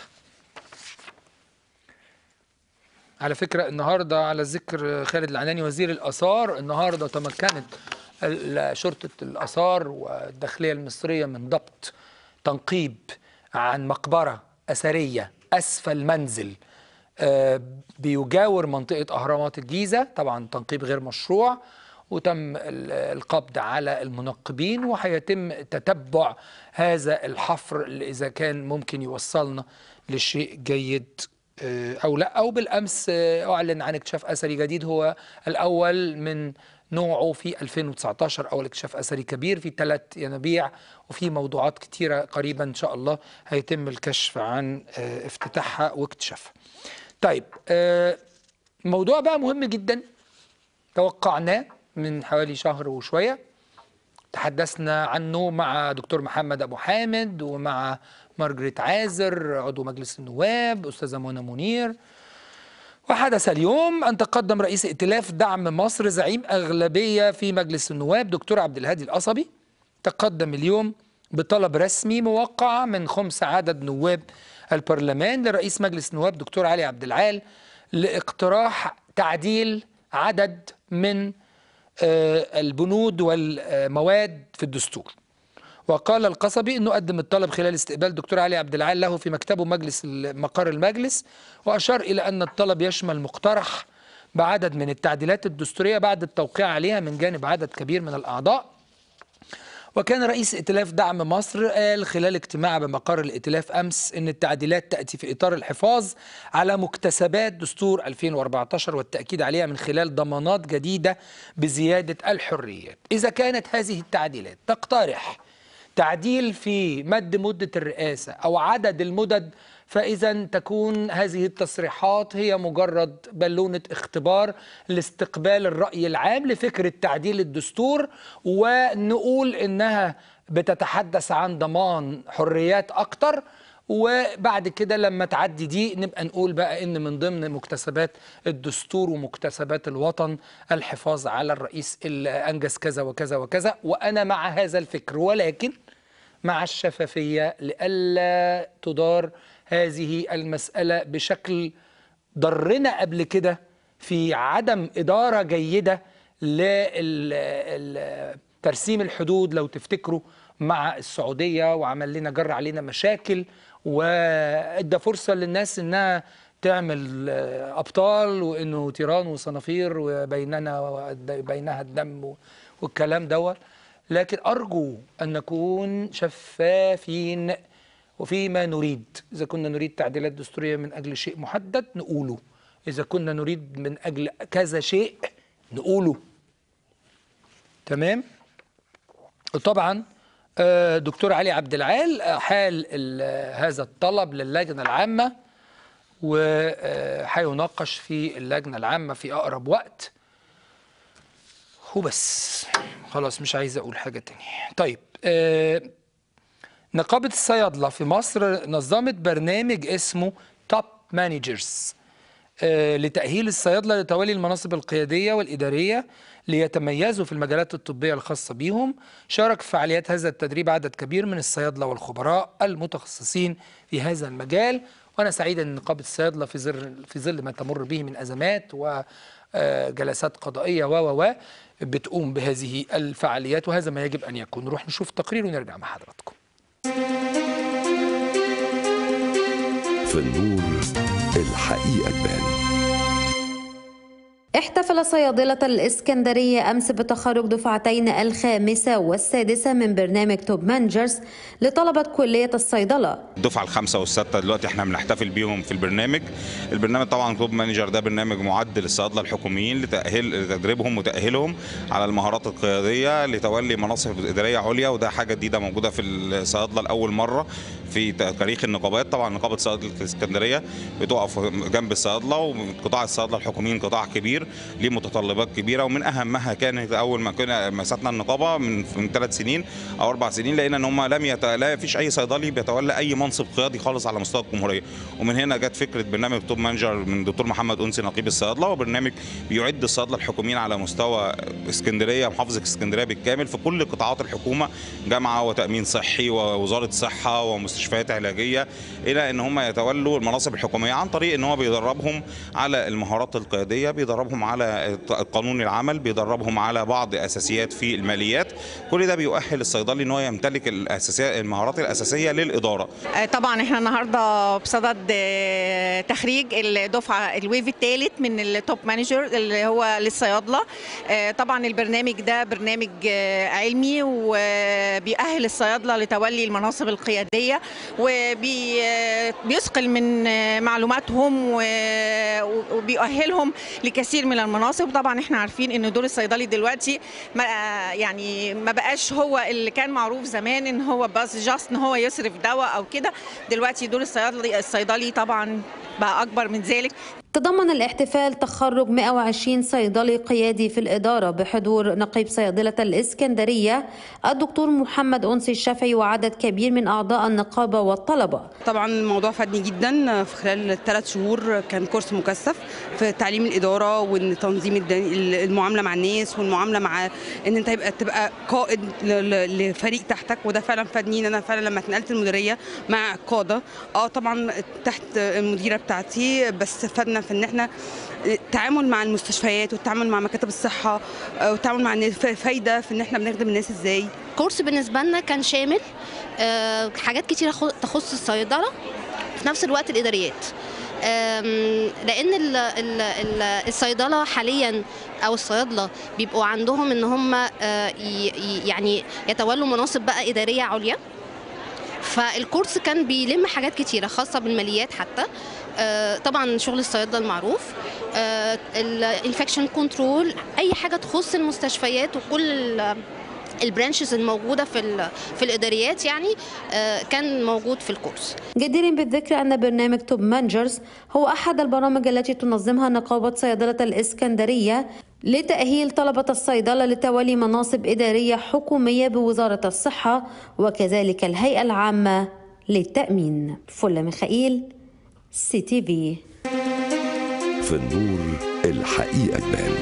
على فكرة النهاردة على ذكر خالد العناني وزير الآثار النهاردة تمكنت ال- شرطة الآثار والداخلية المصرية من ضبط تنقيب عن مقبرة أثرية أسفل منزل آه، بيجاور منطقة أهرامات الجيزة طبعا تنقيب غير مشروع وتم ال- القبض على المنقبين وهيتم تتبع هذا الحفر إذا كان ممكن يوصلنا لشيء جيد آه، أو لا أو بالأمس آه، أعلن عن اكتشاف أثري جديد هو الأول من نوعه في 2019 أول اكتشاف أثري كبير في ثلاث ينابيع وفي موضوعات كتيرة قريبا إن شاء الله هيتم الكشف عن آه، افتتاحها واكتشافها طيب آه، موضوع بقى مهم جدا توقعناه من حوالي شهر وشوية تحدثنا عنه مع دكتور محمد أبو حامد ومع مارجريت عازر عضو مجلس النواب أستاذة منى منير وحدث اليوم أن تقدم رئيس ائتلاف دعم مصر زعيم أغلبية في مجلس النواب دكتور عبد الهادي القصبي تقدم اليوم بطلب رسمي موقع من خمس عدد نواب البرلمان لرئيس مجلس النواب دكتور علي عبد العال لاقتراح تعديل عدد من آه، البنود والمواد في الدستور وقال القصبي انه قدم الطلب خلال استقبال دكتور علي عبد العال له في مكتبه مجلس مقر المجلس واشار الى ان الطلب يشمل مقترح بعدد من التعديلات الدستوريه بعد التوقيع عليها من جانب عدد كبير من الاعضاء وكان رئيس ائتلاف دعم مصر قال خلال اجتماع بمقر الائتلاف امس ان التعديلات تاتي في اطار الحفاظ على مكتسبات دستور 2014 والتاكيد عليها من خلال ضمانات جديده بزياده الحريات. اذا كانت هذه التعديلات تقترح تعديل في مد مده الرئاسه او عدد المدد فاذا تكون هذه التصريحات هي مجرد بالونه اختبار لاستقبال الراي العام لفكره تعديل الدستور ونقول انها بتتحدث عن ضمان حريات اكتر وبعد كده لما تعدي دي نبقى نقول بقى ان من ضمن مكتسبات الدستور ومكتسبات الوطن الحفاظ على الرئيس اللي انجز كذا وكذا وكذا وانا مع هذا الفكر ولكن مع الشفافيه لئلا تدار هذه المساله بشكل ضرنا قبل كده في عدم اداره جيده لترسيم الحدود لو تفتكروا مع السعوديه وعمل لنا جر علينا مشاكل وادى فرصه للناس انها تعمل آه، ابطال وانه تيران وصنافير وبيننا وبينها الدم والكلام دوت لكن ارجو ان نكون شفافين وفيما نريد اذا كنا نريد تعديلات دستوريه من اجل شيء محدد نقوله اذا كنا نريد من اجل كذا شيء نقوله تمام وطبعا آه، دكتور علي عبد العال آه، حال ال- هذا الطلب للجنه العامه وهيناقش في اللجنه العامه في اقرب وقت وبس خلاص مش عايز اقول حاجه تانية طيب آه، نقابه الصيادله في مصر نظمت برنامج اسمه توب مانجرز لتأهيل الصيادلة لتولي المناصب القيادية والإدارية ليتميزوا في المجالات الطبية الخاصة بهم شارك في فعاليات هذا التدريب عدد كبير من الصيادلة والخبراء المتخصصين في هذا المجال وأنا سعيد أن نقابة الصيادلة في ظل في ظل ما تمر به من أزمات وجلسات قضائية و و و بتقوم بهذه الفعاليات وهذا ما يجب أن يكون نروح نشوف تقرير ونرجع مع حضراتكم في النور الحقيقة تبان احتفل صيادلة الإسكندرية أمس بتخرج دفعتين الخامسة والسادسة من برنامج توب مانجرز لطلبة كلية الصيدلة الدفعه الخامسه والسادسه دلوقتي احنا بنحتفل بيهم في البرنامج البرنامج طبعا توب مانجر ده برنامج معد للصيادله الحكوميين لتاهيل لتدريبهم وتاهيلهم على المهارات القياديه لتولي مناصب اداريه عليا وده حاجه جديده موجوده في الصيادله لاول مره في تاريخ النقابات طبعا نقابه صيادله الاسكندريه بتقف جنب الصيادله وقطاع الصيادله الحكوميين قطاع كبير ليه متطلبات كبيره ومن اهمها كانت اول ما كنا مسكنا النقابه من من ثلاث سنين او اربع سنين لقينا ان هم لم يت... لا فيش اي صيدلي بيتولى اي منصب قيادي خالص على مستوى الجمهوريه ومن هنا جت فكره برنامج توب مانجر من دكتور محمد انسي نقيب الصيادله وبرنامج بيعد الصيادله الحكوميين على مستوى اسكندريه محافظه اسكندريه بالكامل في كل قطاعات الحكومه جامعه وتامين صحي ووزاره صحه ومستشفيات علاجيه الى ان هم يتولوا المناصب الحكوميه عن طريق ان هو بيدربهم على المهارات القياديه بيدربهم على قانون العمل بيدربهم على بعض اساسيات في الماليات كل ده بيؤهل الصيدلي ان هو يمتلك الاساسيات المهارات الاساسيه للاداره آه، طبعا احنا النهارده بصدد آه، تخريج الدفعه الويف الثالث من التوب مانجر اللي هو للصيادله آه، طبعا البرنامج ده برنامج آه، علمي وبيأهل الصيادله لتولي المناصب القياديه وبيثقل من آه، معلوماتهم و- وبيؤهلهم لكثير من المناصب طبعا احنا عارفين ان دور الصيدلي دلوقتي ما يعني ما بقاش هو اللي كان معروف زمان ان هو بس جاست ان هو يصرف دواء او كده دلوقتي دور الصيدلي الصيدلي طبعا بقى اكبر من ذلك تضمن الاحتفال تخرج 120 صيدلي قيادي في الإدارة بحضور نقيب صيادلة الإسكندرية الدكتور محمد أنسي الشافعي وعدد كبير من أعضاء النقابة والطلبة طبعا الموضوع فادني جدا في خلال الثلاث شهور كان كورس مكثف في تعليم الاداره وتنظيم الد- المعامله مع الناس والمعامله مع ان انت يبقى تبقى قائد ل- ل- لفريق تحتك وده فعلا فادني ان انا فعلا لما اتنقلت المديريه مع القاده اه طبعا تحت المديره بتاعتي بس فادنا في ان احنا التعامل مع المستشفيات والتعامل مع مكاتب الصحه آه، والتعامل مع الناس فايده في ان احنا بنخدم الناس ازاي كورس بالنسبة لنا كان شامل آه، حاجات كتيرة خو- تخص الصيدلة في نفس الوقت الإداريات آم، لأن ال- ال- ال- الصيدلة حاليا أو الصيادلة بيبقوا عندهم إن هم آه، ي- ي- يعني يتولوا مناصب بقى إدارية عليا فالكورس كان بيلم حاجات كتيرة خاصة بالماليات حتى آه، طبعا شغل الصيادله المعروف الانفكشن كنترول اي حاجه تخص المستشفيات وكل ال- البرانشز الموجوده في ال- في الاداريات يعني آه، كان موجود في الكورس جدير بالذكر أن برنامج توب مانجرز هو أحد البرامج التي تنظمها نقابة صيدلة الإسكندرية لتأهيل طلبة الصيدلة لتولي مناصب إدارية حكومية بوزارة الصحة وكذلك الهيئة العامة للتأمين فل ميخائيل سي تي في في النور الحقيقة تبان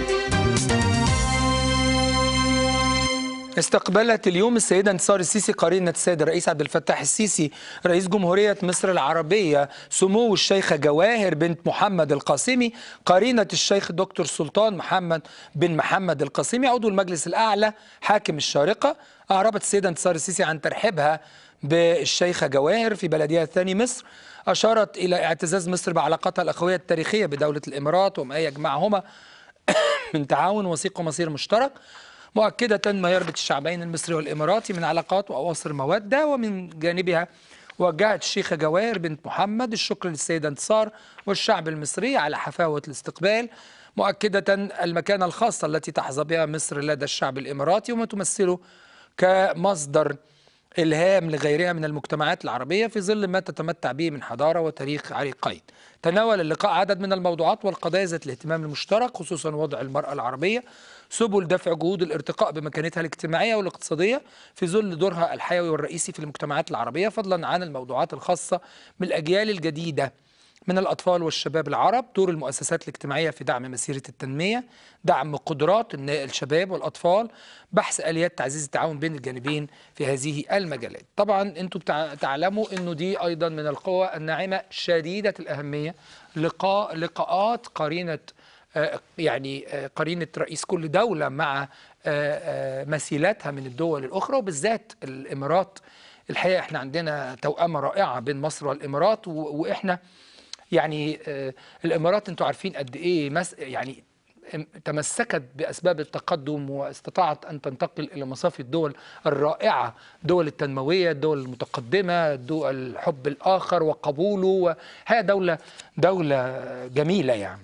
استقبلت اليوم السيدة انتصار السيسي قرينة السيد الرئيس عبد الفتاح السيسي رئيس جمهورية مصر العربية سمو الشيخة جواهر بنت محمد القاسمي قرينة الشيخ دكتور سلطان محمد بن محمد القاسمي عضو المجلس الأعلى حاكم الشارقة أعربت السيدة انتصار السيسي عن ترحيبها بالشيخة جواهر في بلدية ثاني مصر أشارت إلى اعتزاز مصر بعلاقاتها الأخوية التاريخية بدولة الإمارات وما يجمعهما من تعاون وثيق ومصير مشترك مؤكدة ما يربط الشعبين المصري والإماراتي من علاقات وأواصر مودة ومن جانبها وجهت الشيخة جواهر بنت محمد الشكر للسيدة انتصار والشعب المصري على حفاوة الاستقبال مؤكدة المكانة الخاصة التي تحظى بها مصر لدى الشعب الإماراتي وما تمثله كمصدر إلهام لغيرها من المجتمعات العربية في ظل ما تتمتع به من حضارة وتاريخ عريقين تناول اللقاء عدد من الموضوعات والقضايا ذات الاهتمام المشترك خصوصا وضع المرأة العربية سبل دفع جهود الارتقاء بمكانتها الاجتماعية والاقتصادية في ظل دورها الحيوي والرئيسي في المجتمعات العربية فضلا عن الموضوعات الخاصة بالأجيال الجديدة من الأطفال والشباب العرب دور المؤسسات الاجتماعية في دعم مسيرة التنمية دعم قدرات النا- الشباب والأطفال بحث آليات تعزيز التعاون بين الجانبين في هذه المجالات طبعا أنتم بتع- تعلموا أنه دي أيضا من القوى الناعمة شديدة الأهمية لقاء لقاءات قرينة آه، يعني آه، قرينة رئيس كل دولة مع آه، آه، مثيلاتها من الدول الأخرى وبالذات الإمارات الحقيقة احنا عندنا توأمة رائعة بين مصر والإمارات و- وإحنا يعني آه، الامارات انتوا عارفين قد ايه مس يعني ام- تمسكت باسباب التقدم واستطاعت ان تنتقل الى مصاف الدول الرائعه دول التنمويه الدول المتقدمه دول حب الاخر وقبوله هي دوله دوله جميله يعني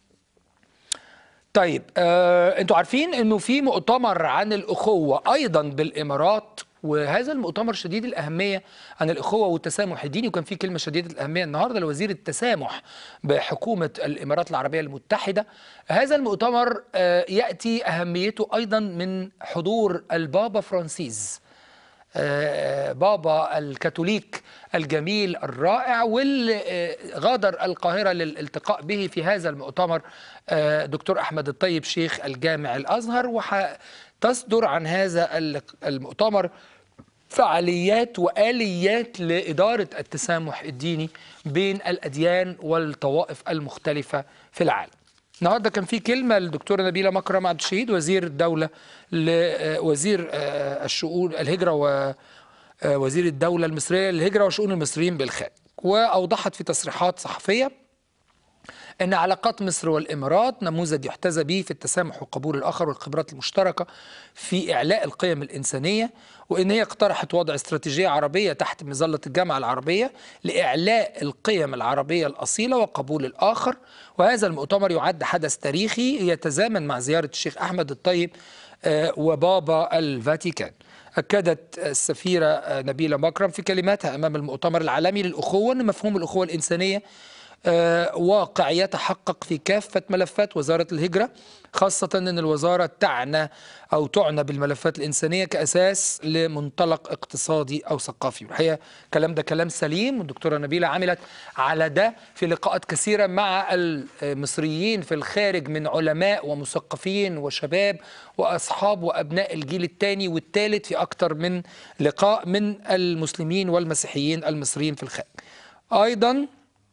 طيب آه، انتوا عارفين انه في مؤتمر عن الاخوه ايضا بالامارات وهذا المؤتمر شديد الاهميه عن الاخوه والتسامح الديني وكان في كلمه شديده الاهميه النهارده لوزير التسامح بحكومه الامارات العربيه المتحده هذا المؤتمر آه، ياتي اهميته ايضا من حضور البابا فرانسيس آه، بابا الكاثوليك الجميل الرائع واللي آه، غادر القاهرة للالتقاء به في هذا المؤتمر آه، دكتور أحمد الطيب شيخ الجامع الأزهر وتصدر عن هذا اللق- المؤتمر فعاليات وآليات لإدارة التسامح الديني بين الأديان والطوائف المختلفة في العالم النهارده كان في كلمه للدكتوره نبيله مكرم عبد الشهيد وزير الدوله ل- وزير آه، الشؤون الهجره ووزير الدوله المصريه للهجره وشؤون المصريين بالخارج واوضحت في تصريحات صحفيه ان علاقات مصر والامارات نموذج يحتذى به في التسامح وقبول الاخر والخبرات المشتركه في اعلاء القيم الانسانيه وان هي اقترحت وضع استراتيجيه عربيه تحت مظله الجامعه العربيه لاعلاء القيم العربيه الاصيله وقبول الاخر وهذا المؤتمر يعد حدث تاريخي يتزامن مع زياره الشيخ احمد الطيب آه، وبابا الفاتيكان أكدت السفيرة آه، نبيلة مكرم في كلماتها أمام المؤتمر العالمي للأخوة أن مفهوم الأخوة الإنسانية آه، واقع يتحقق في كافة ملفات وزارة الهجرة خاصة أن الوزارة تعنى أو تعنى بالملفات الإنسانية كأساس لمنطلق اقتصادي أو ثقافي الحقيقة الكلام ده كلام سليم والدكتورة نبيلة عملت على ده في لقاءات كثيرة مع المصريين في الخارج من علماء ومثقفين وشباب وأصحاب وأبناء الجيل الثاني والثالث في أكثر من لقاء من المسلمين والمسيحيين المصريين في الخارج أيضا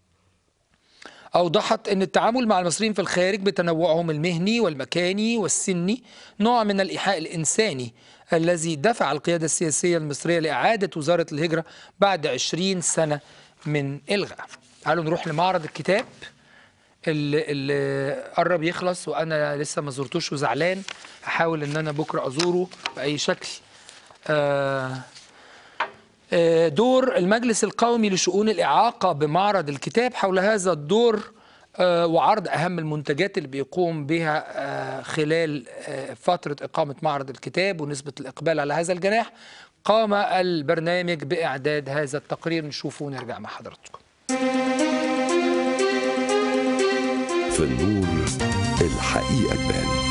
أوضحت أن التعامل مع المصريين في الخارج بتنوعهم المهني والمكاني والسني نوع من الإيحاء الإنساني الذي دفع القيادة السياسية المصرية لإعادة وزارة الهجرة بعد عشرين سنة من إلغاء تعالوا نروح لمعرض الكتاب اللي, اللي قرب يخلص وأنا لسه ما زرتوش وزعلان هحاول أن أنا بكرة أزوره بأي شكل آه آه، دور المجلس القومي لشؤون الإعاقة بمعرض الكتاب حول هذا الدور آه، وعرض أهم المنتجات اللي بيقوم بها آه، خلال آه، فترة إقامة معرض الكتاب ونسبة الإقبال على هذا الجناح قام البرنامج بإعداد هذا التقرير نشوفه ونرجع مع حضراتكم في النور الحقيقة تبان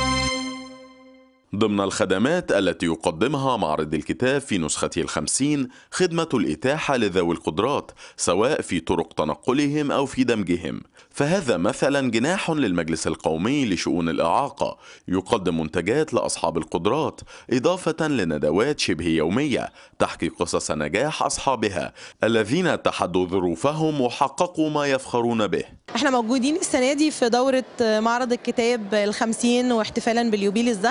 ضمن الخدمات التي يقدمها معرض الكتاب في نسخته الخمسين خدمة الإتاحة لذوي القدرات سواء في طرق تنقلهم أو في دمجهم فهذا مثلا جناح للمجلس القومي لشؤون الإعاقة يقدم منتجات لأصحاب القدرات إضافة لندوات شبه يومية تحكي قصص نجاح أصحابها الذين تحدوا ظروفهم وحققوا ما يفخرون به احنا موجودين السنة دي في دورة معرض الكتاب الخمسين واحتفالا باليوبيل الذهبي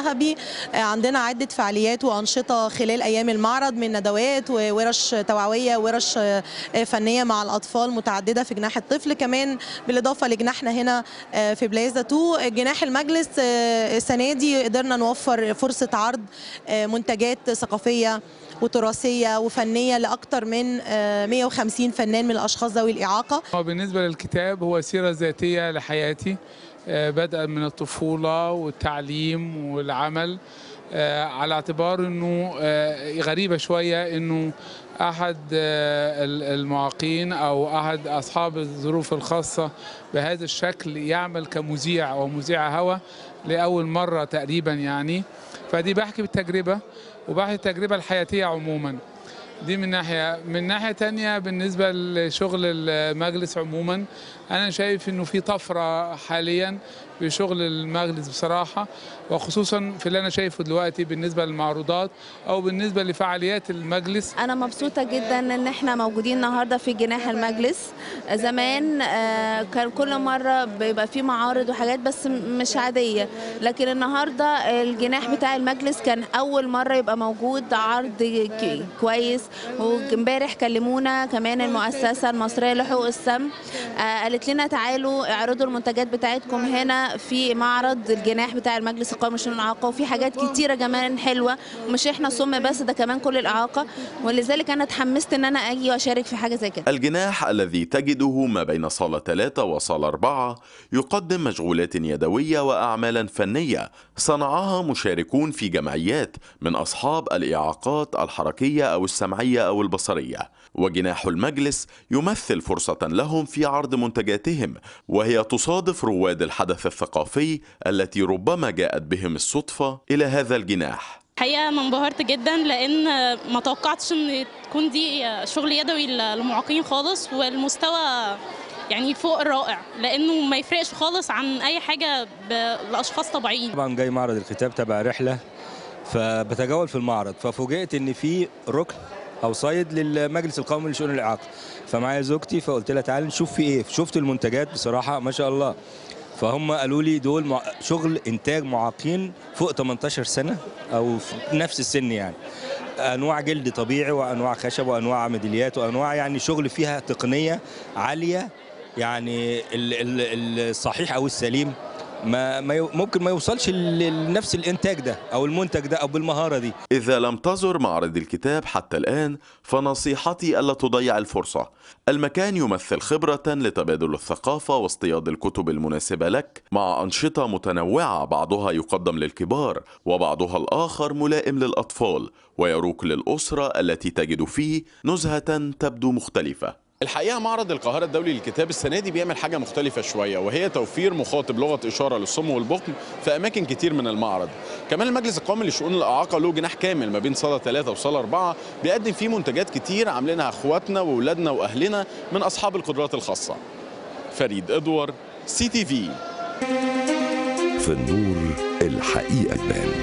آه، عندنا عدة فعاليات وأنشطة خلال أيام المعرض من ندوات وورش توعوية ورش آه، فنية مع الأطفال متعددة في جناح الطفل كمان بالإضافة لجناحنا هنا آه، في بلازا 2 جناح المجلس آه، السنة دي قدرنا نوفر فرصة عرض آه، منتجات ثقافية وتراثية وفنية لأكثر من آه، 150 فنان من الأشخاص ذوي الإعاقة هو بالنسبة للكتاب هو سيرة ذاتية لحياتي آه، بدءا من الطفولة والتعليم والعمل آه، على اعتبار انه آه، غريبة شوية انه احد آه، ال- المعاقين او احد اصحاب الظروف الخاصة بهذا الشكل يعمل كمذيع او مذيع هوا لاول مرة تقريبا يعني فدي بحكي بالتجربة وبحكي التجربة الحياتية عموما دي من ناحية من ناحية تانية بالنسبة لشغل المجلس عموما أنا شايف إنه في طفرة حاليا في شغل المجلس بصراحة وخصوصا في اللي أنا شايفه دلوقتي بالنسبة للمعروضات أو بالنسبة لفعاليات المجلس أنا مبسوطة جدا إن إحنا موجودين النهاردة في جناح المجلس زمان آه، كان كل مرة بيبقى في معارض وحاجات بس م- مش عادية لكن النهاردة الجناح بتاع المجلس كان أول مرة يبقى موجود عرض ك- كويس وامبارح كلمونا كمان المؤسسة المصرية لحقوق السمع آه، قالت لنا تعالوا اعرضوا المنتجات بتاعتكم هنا في معرض الجناح بتاع المجلس القومي لشؤون الإعاقة وفي حاجات كتيرة كمان حلوة ومش احنا صم بس ده كمان كل الإعاقة ولذلك أنا اتحمست إن أنا أجي وأشارك في حاجة زي كده الجناح الذي تجده ما بين صالة 3 وصالة 4 يقدم مشغولات يدوية وأعمالا فنية صنعها مشاركون في جمعيات من أصحاب الإعاقات الحركية أو السمعية أو البصرية وجناح المجلس يمثل فرصة لهم في عرض منتجاتهم وهي تصادف رواد الحدث الثقافي التي ربما جاءت بهم الصدفة إلى هذا الجناح الحقيقه انا انبهرت جدا لان ما توقعتش ان تكون دي شغل يدوي للمعاقين خالص والمستوى يعني فوق الرائع لانه ما يفرقش خالص عن اي حاجه ب- لاشخاص طبيعيين طبعا جاي معرض الكتاب تبع رحله فبتجول في المعرض ففوجئت ان في ركن او صيد للمجلس القومي لشؤون الاعاقه فمعايا زوجتي فقلت لها تعالي نشوف في ايه شفت المنتجات بصراحه ما شاء الله فهم قالوا لي دول مع... شغل انتاج معاقين فوق 18 سنه او في نفس السن يعني انواع جلد طبيعي وانواع خشب وانواع ميداليات وانواع يعني شغل فيها تقنيه عاليه يعني ال- ال- الصحيح او السليم ما ما يو- ممكن ما يوصلش ل- لنفس الانتاج ده او المنتج ده او بالمهاره دي إذا لم تزر معرض الكتاب حتى الآن فنصيحتي ألا تضيع الفرصة المكان يمثل خبرة لتبادل الثقافة واصطياد الكتب المناسبة لك مع أنشطة متنوعة بعضها يقدم للكبار وبعضها الآخر ملائم للأطفال ويروق للأسرة التي تجد فيه نزهة تبدو مختلفة الحقيقه معرض القاهره الدولي للكتاب السنه دي بيعمل حاجه مختلفه شويه وهي توفير مخاطب لغه اشاره للصم والبكم في اماكن كتير من المعرض كمان المجلس القومي لشؤون الاعاقه له جناح كامل ما بين صاله 3 وصاله 4 بيقدم فيه منتجات كتير عاملينها اخواتنا واولادنا واهلنا من اصحاب القدرات الخاصه فريد ادوار سي تي في في النور الحقيقة تبان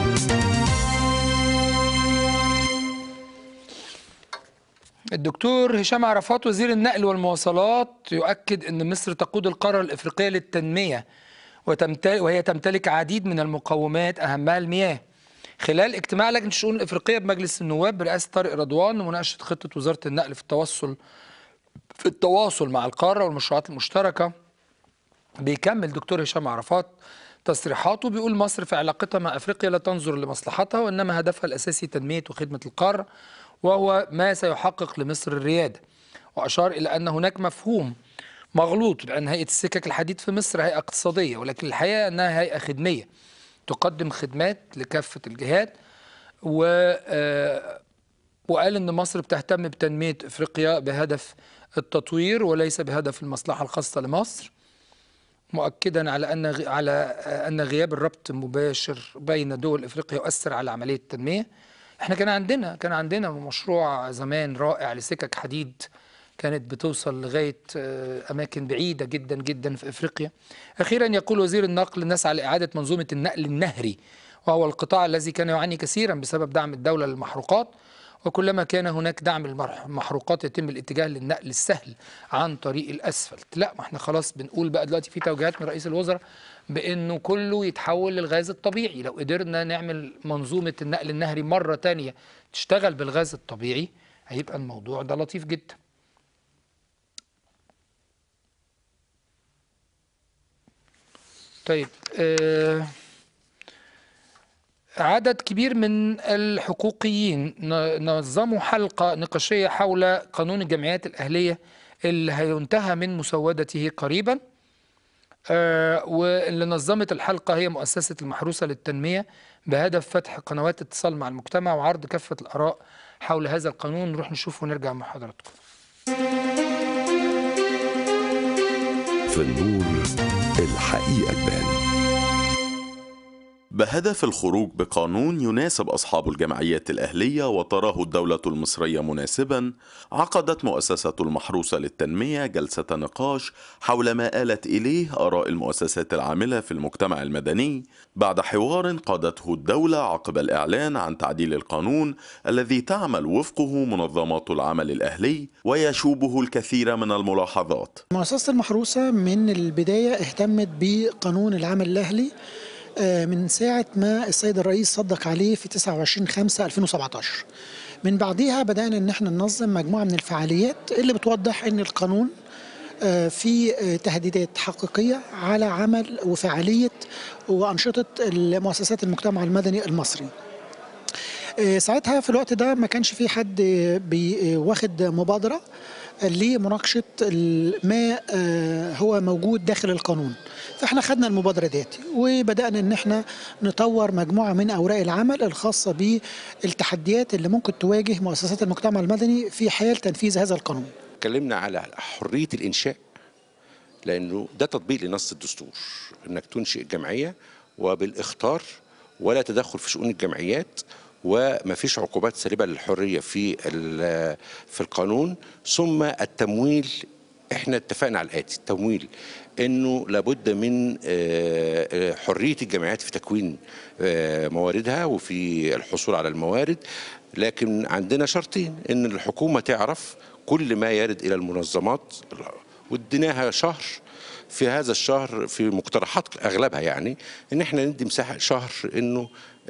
الدكتور هشام عرفات وزير النقل والمواصلات يؤكد أن مصر تقود القارة الإفريقية للتنمية وتمتل وهي تمتلك عديد من المقومات أهمها المياه خلال اجتماع لجنة الشؤون الإفريقية بمجلس النواب برئاسة طارق رضوان ومناقشة خطة وزارة النقل في التوصل في التواصل مع القارة والمشروعات المشتركة بيكمل دكتور هشام عرفات تصريحاته بيقول مصر في علاقتها مع افريقيا لا تنظر لمصلحتها وانما هدفها الاساسي تنميه وخدمه القاره وهو ما سيحقق لمصر الرياده واشار الى ان هناك مفهوم مغلوط بان هيئه السكك الحديد في مصر هيئه اقتصاديه ولكن الحقيقه انها هيئه خدميه تقدم خدمات لكافه الجهات و آه، وقال ان مصر بتهتم بتنميه افريقيا بهدف التطوير وليس بهدف المصلحه الخاصه لمصر مؤكدا على ان غ- على آه، ان غياب الربط مباشر بين دول افريقيا يؤثر على عمليه التنميه احنا كان عندنا كان عندنا مشروع زمان رائع لسكك حديد كانت بتوصل لغايه آه، اماكن بعيده جدا جدا في افريقيا اخيرا يقول وزير النقل نسعى لاعاده منظومه النقل النهري وهو القطاع الذي كان يعاني كثيرا بسبب دعم الدوله للمحروقات وكلما كان هناك دعم المحروقات يتم الاتجاه للنقل السهل عن طريق الاسفلت لا ما احنا خلاص بنقول بقى دلوقتي في توجيهات من رئيس الوزراء بانه كله يتحول للغاز الطبيعي لو قدرنا نعمل منظومه النقل النهري مره تانية تشتغل بالغاز الطبيعي هيبقى الموضوع ده لطيف جدا طيب آه عدد كبير من الحقوقيين نظموا حلقة نقاشية حول قانون الجمعيات الأهلية اللي هينتهى من مسودته قريبا آه واللي نظمت الحلقة هي مؤسسة المحروسة للتنمية بهدف فتح قنوات اتصال مع المجتمع وعرض كافة الآراء حول هذا القانون نروح نشوف ونرجع مع حضراتكم في النور الحقيقة تبان بهدف الخروج بقانون يناسب أصحاب الجمعيات الأهلية وتراه الدولة المصرية مناسبا عقدت مؤسسة المحروسة للتنمية جلسة نقاش حول ما آلت إليه آراء المؤسسات العاملة في المجتمع المدني بعد حوار قادته الدولة عقب الإعلان عن تعديل القانون الذي تعمل وفقه منظمات العمل الأهلي ويشوبه الكثير من الملاحظات مؤسسة المحروسة من البداية اهتمت بقانون العمل الأهلي من ساعة ما السيد الرئيس صدق عليه في 29 5 2017 من بعدها بدأنا ان احنا ننظم مجموعة من الفعاليات اللي بتوضح ان القانون في تهديدات حقيقية على عمل وفعالية وأنشطة المؤسسات المجتمع المدني المصري ساعتها في الوقت ده ما كانش في حد واخد مبادرة لمناقشة ما هو موجود داخل القانون فاحنا خدنا المبادرة ديت وبدأنا ان احنا نطور مجموعة من اوراق العمل الخاصة بالتحديات اللي ممكن تواجه مؤسسات المجتمع المدني في حال تنفيذ هذا القانون اتكلمنا على حرية الانشاء لانه ده تطبيق لنص الدستور انك تنشئ جمعية وبالاختار ولا تدخل في شؤون الجمعيات وما فيش عقوبات سالبه للحريه في في القانون ثم التمويل احنا اتفقنا على الاتي التمويل انه لابد من حريه الجمعيات في تكوين مواردها وفي الحصول على الموارد لكن عندنا شرطين ان الحكومه تعرف كل ما يرد الى المنظمات واديناها شهر في هذا الشهر في مقترحات اغلبها يعني ان احنا ندي مساحه شهر انه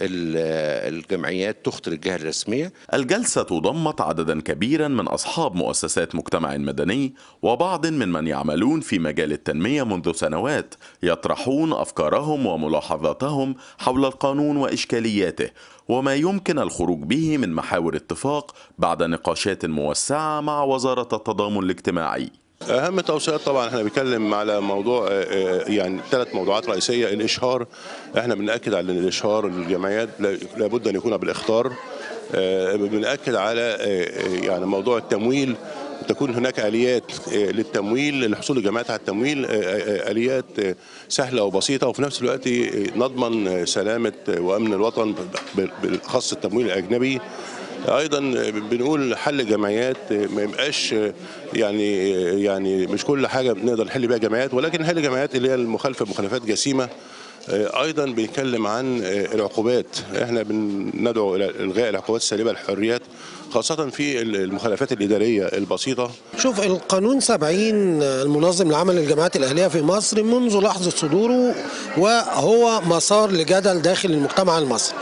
الجمعيات تخطر الجهة الرسمية الجلسة ضمت عددا كبيرا من أصحاب مؤسسات مجتمع مدني وبعض من من يعملون في مجال التنمية منذ سنوات يطرحون أفكارهم وملاحظاتهم حول القانون وإشكالياته وما يمكن الخروج به من محاور اتفاق بعد نقاشات موسعة مع وزارة التضامن الاجتماعي اهم التوصيات طبعا احنا بنتكلم على موضوع يعني ثلاث موضوعات رئيسيه الاشهار احنا بناكد على ان الاشهار الجمعيات لابد ان يكون بالاختار بنأكد على يعني موضوع التمويل تكون هناك اليات للتمويل للحصول الجمعيات على التمويل اليات سهله وبسيطه وفي نفس الوقت نضمن سلامه وامن الوطن بالخاص التمويل الاجنبي ايضا بنقول حل جمعيات ما يبقاش يعني يعني مش كل حاجه بنقدر نحل بيها جمعيات ولكن نحل جمعيات اللي هي المخالفه مخالفات جسيمه ايضا بنتكلم عن العقوبات احنا بندعو الى الغاء العقوبات السالبه للحريات خاصة في المخالفات الإدارية البسيطة شوف القانون 70 المنظم لعمل الجماعات الأهلية في مصر منذ لحظة صدوره وهو مسار لجدل داخل المجتمع المصري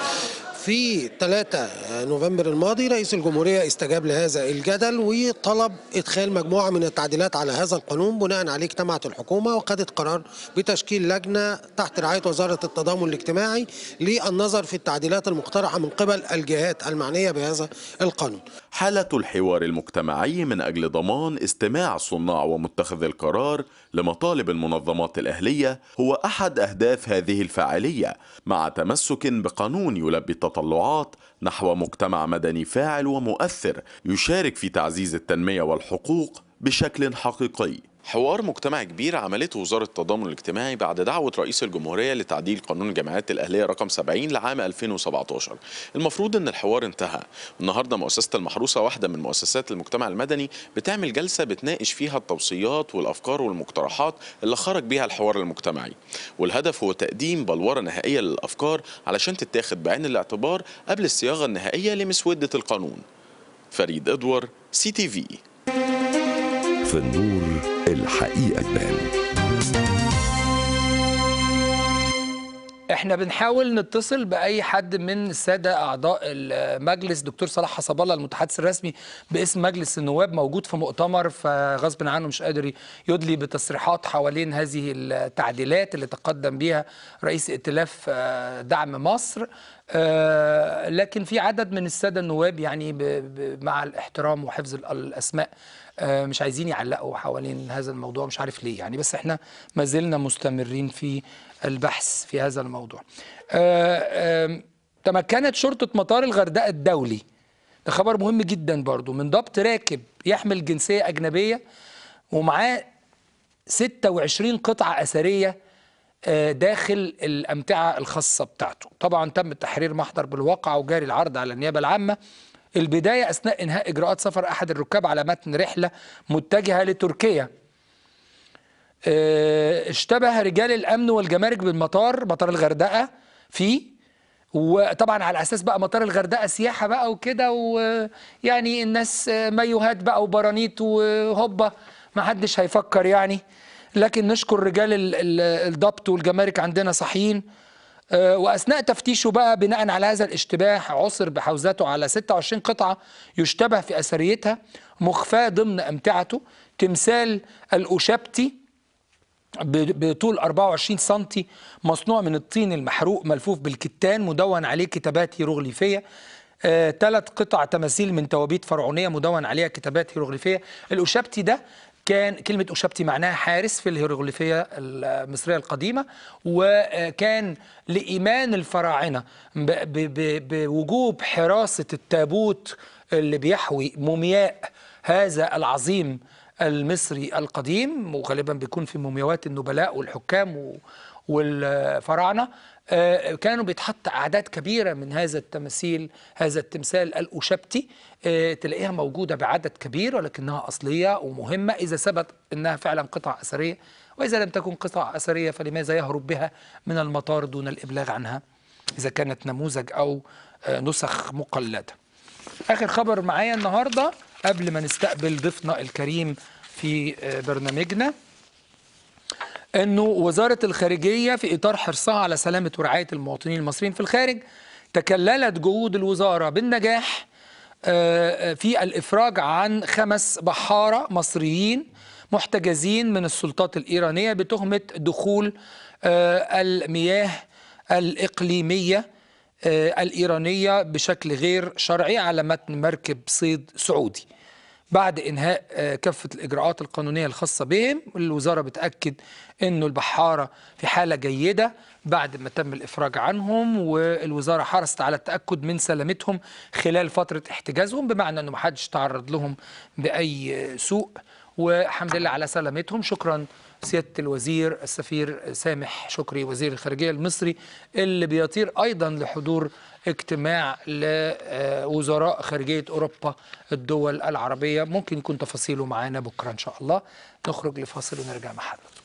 في 3 نوفمبر الماضي رئيس الجمهورية استجاب لهذا الجدل وطلب إدخال مجموعة من التعديلات على هذا القانون بناء عليه اجتمعت الحكومة وخدت قرار بتشكيل لجنة تحت رعاية وزارة التضامن الاجتماعي للنظر في التعديلات المقترحة من قبل الجهات المعنية بهذا القانون حالة الحوار المجتمعي من أجل ضمان استماع صناع ومتخذ القرار لمطالب المنظمات الأهلية هو أحد أهداف هذه الفعالية مع تمسك بقانون يلبي التطلعات نحو مجتمع مدني فاعل ومؤثر يشارك في تعزيز التنمية والحقوق بشكل حقيقي حوار مجتمع كبير عملته وزارة التضامن الاجتماعي بعد دعوة رئيس الجمهورية لتعديل قانون الجمعيات الأهلية رقم 70 لعام 2017 المفروض أن الحوار انتهى النهاردة مؤسسة المحروسة واحدة من مؤسسات المجتمع المدني بتعمل جلسة بتناقش فيها التوصيات والأفكار والمقترحات اللي خرج بيها الحوار المجتمعي والهدف هو تقديم بلورة نهائية للأفكار علشان تتاخد بعين الاعتبار قبل الصياغة النهائية لمسودة القانون فريد ادوار سي تي في في النور الحقيقة تبان احنا بنحاول نتصل باي حد من الساده اعضاء المجلس دكتور صلاح حسب الله المتحدث الرسمي باسم مجلس النواب موجود في مؤتمر فغصب عنه مش قادر يدلي بتصريحات حوالين هذه التعديلات اللي تقدم بها رئيس ائتلاف آه، دعم مصر آه، لكن في عدد من الساده النواب يعني ب- ب- مع الاحترام وحفظ ال- الاسماء آه، مش عايزين يعلقوا حوالين هذا الموضوع مش عارف ليه يعني بس احنا ما زلنا مستمرين في البحث في هذا الموضوع آه، آم، تمكنت شرطة مطار الغردقة الدولي ده خبر مهم جدا برضو من ضبط راكب يحمل جنسية أجنبية ومعاه 26 قطعة أثرية آه، داخل الأمتعة الخاصة بتاعته طبعا تم تحرير محضر بالواقع وجاري العرض على النيابة العامة البداية أثناء إنهاء إجراءات سفر أحد الركاب على متن رحلة متجهة لتركيا آه، اشتبه رجال الامن والجمارك بالمطار مطار الغردقه فيه وطبعا على اساس بقى مطار الغردقه سياحه بقى وكده ويعني الناس آه، مايوهات بقى وبرانيت وهوبا ما حدش هيفكر يعني لكن نشكر رجال ال- ال- الضبط والجمارك عندنا صحيين آه، واثناء تفتيشه بقى بناء على هذا الاشتباه عثر بحوزته على 26 قطعه يشتبه في اثريتها مخفاه ضمن امتعته تمثال الاشبتي ب- بطول 24 سنتي مصنوع من الطين المحروق ملفوف بالكتان مدون عليه كتابات هيروغليفية ثلاث قطع تماثيل من توابيت فرعونية مدون عليها كتابات هيروغليفية الأشبتي ده كان كلمة أشبتي معناها حارس في الهيروغليفية المصرية القديمة وكان لإيمان الفراعنة ب- ب- ب- بوجوب حراسة التابوت اللي بيحوي مومياء هذا العظيم المصري القديم وغالبا بيكون في مومياوات النبلاء والحكام و- والفراعنه آه، كانوا بيتحط اعداد كبيره من هذا التماثيل هذا التمثال الاشبتي آه، تلاقيها موجوده بعدد كبير ولكنها اصليه ومهمه اذا ثبت انها فعلا قطع اثريه واذا لم تكن قطع اثريه فلماذا يهرب بها من المطار دون الابلاغ عنها اذا كانت نموذج او آه، نسخ مقلده اخر خبر معايا النهارده قبل ما نستقبل ضيفنا الكريم في آه، برنامجنا انه وزاره الخارجيه في اطار حرصها على سلامه ورعايه المواطنين المصريين في الخارج تكللت جهود الوزاره بالنجاح آه، في الافراج عن خمس بحاره مصريين محتجزين من السلطات الايرانيه بتهمه دخول آه، المياه الاقليميه آه، الإيرانية بشكل غير شرعي على متن مركب صيد سعودي بعد إنهاء آه، كافة الإجراءات القانونية الخاصة بهم الوزارة بتأكد أنه البحارة في حالة جيدة بعد ما تم الإفراج عنهم والوزارة حرصت على التأكد من سلامتهم خلال فترة احتجازهم بمعنى أنه محدش تعرض لهم بأي سوء والحمد لله على سلامتهم شكرا سيادة الوزير السفير سامح شكري وزير الخارجية المصري اللي بيطير أيضا لحضور اجتماع لوزراء خارجية أوروبا الدول العربية ممكن يكون تفاصيله معانا بكرة إن شاء الله نخرج لفاصل ونرجع مع حضرتك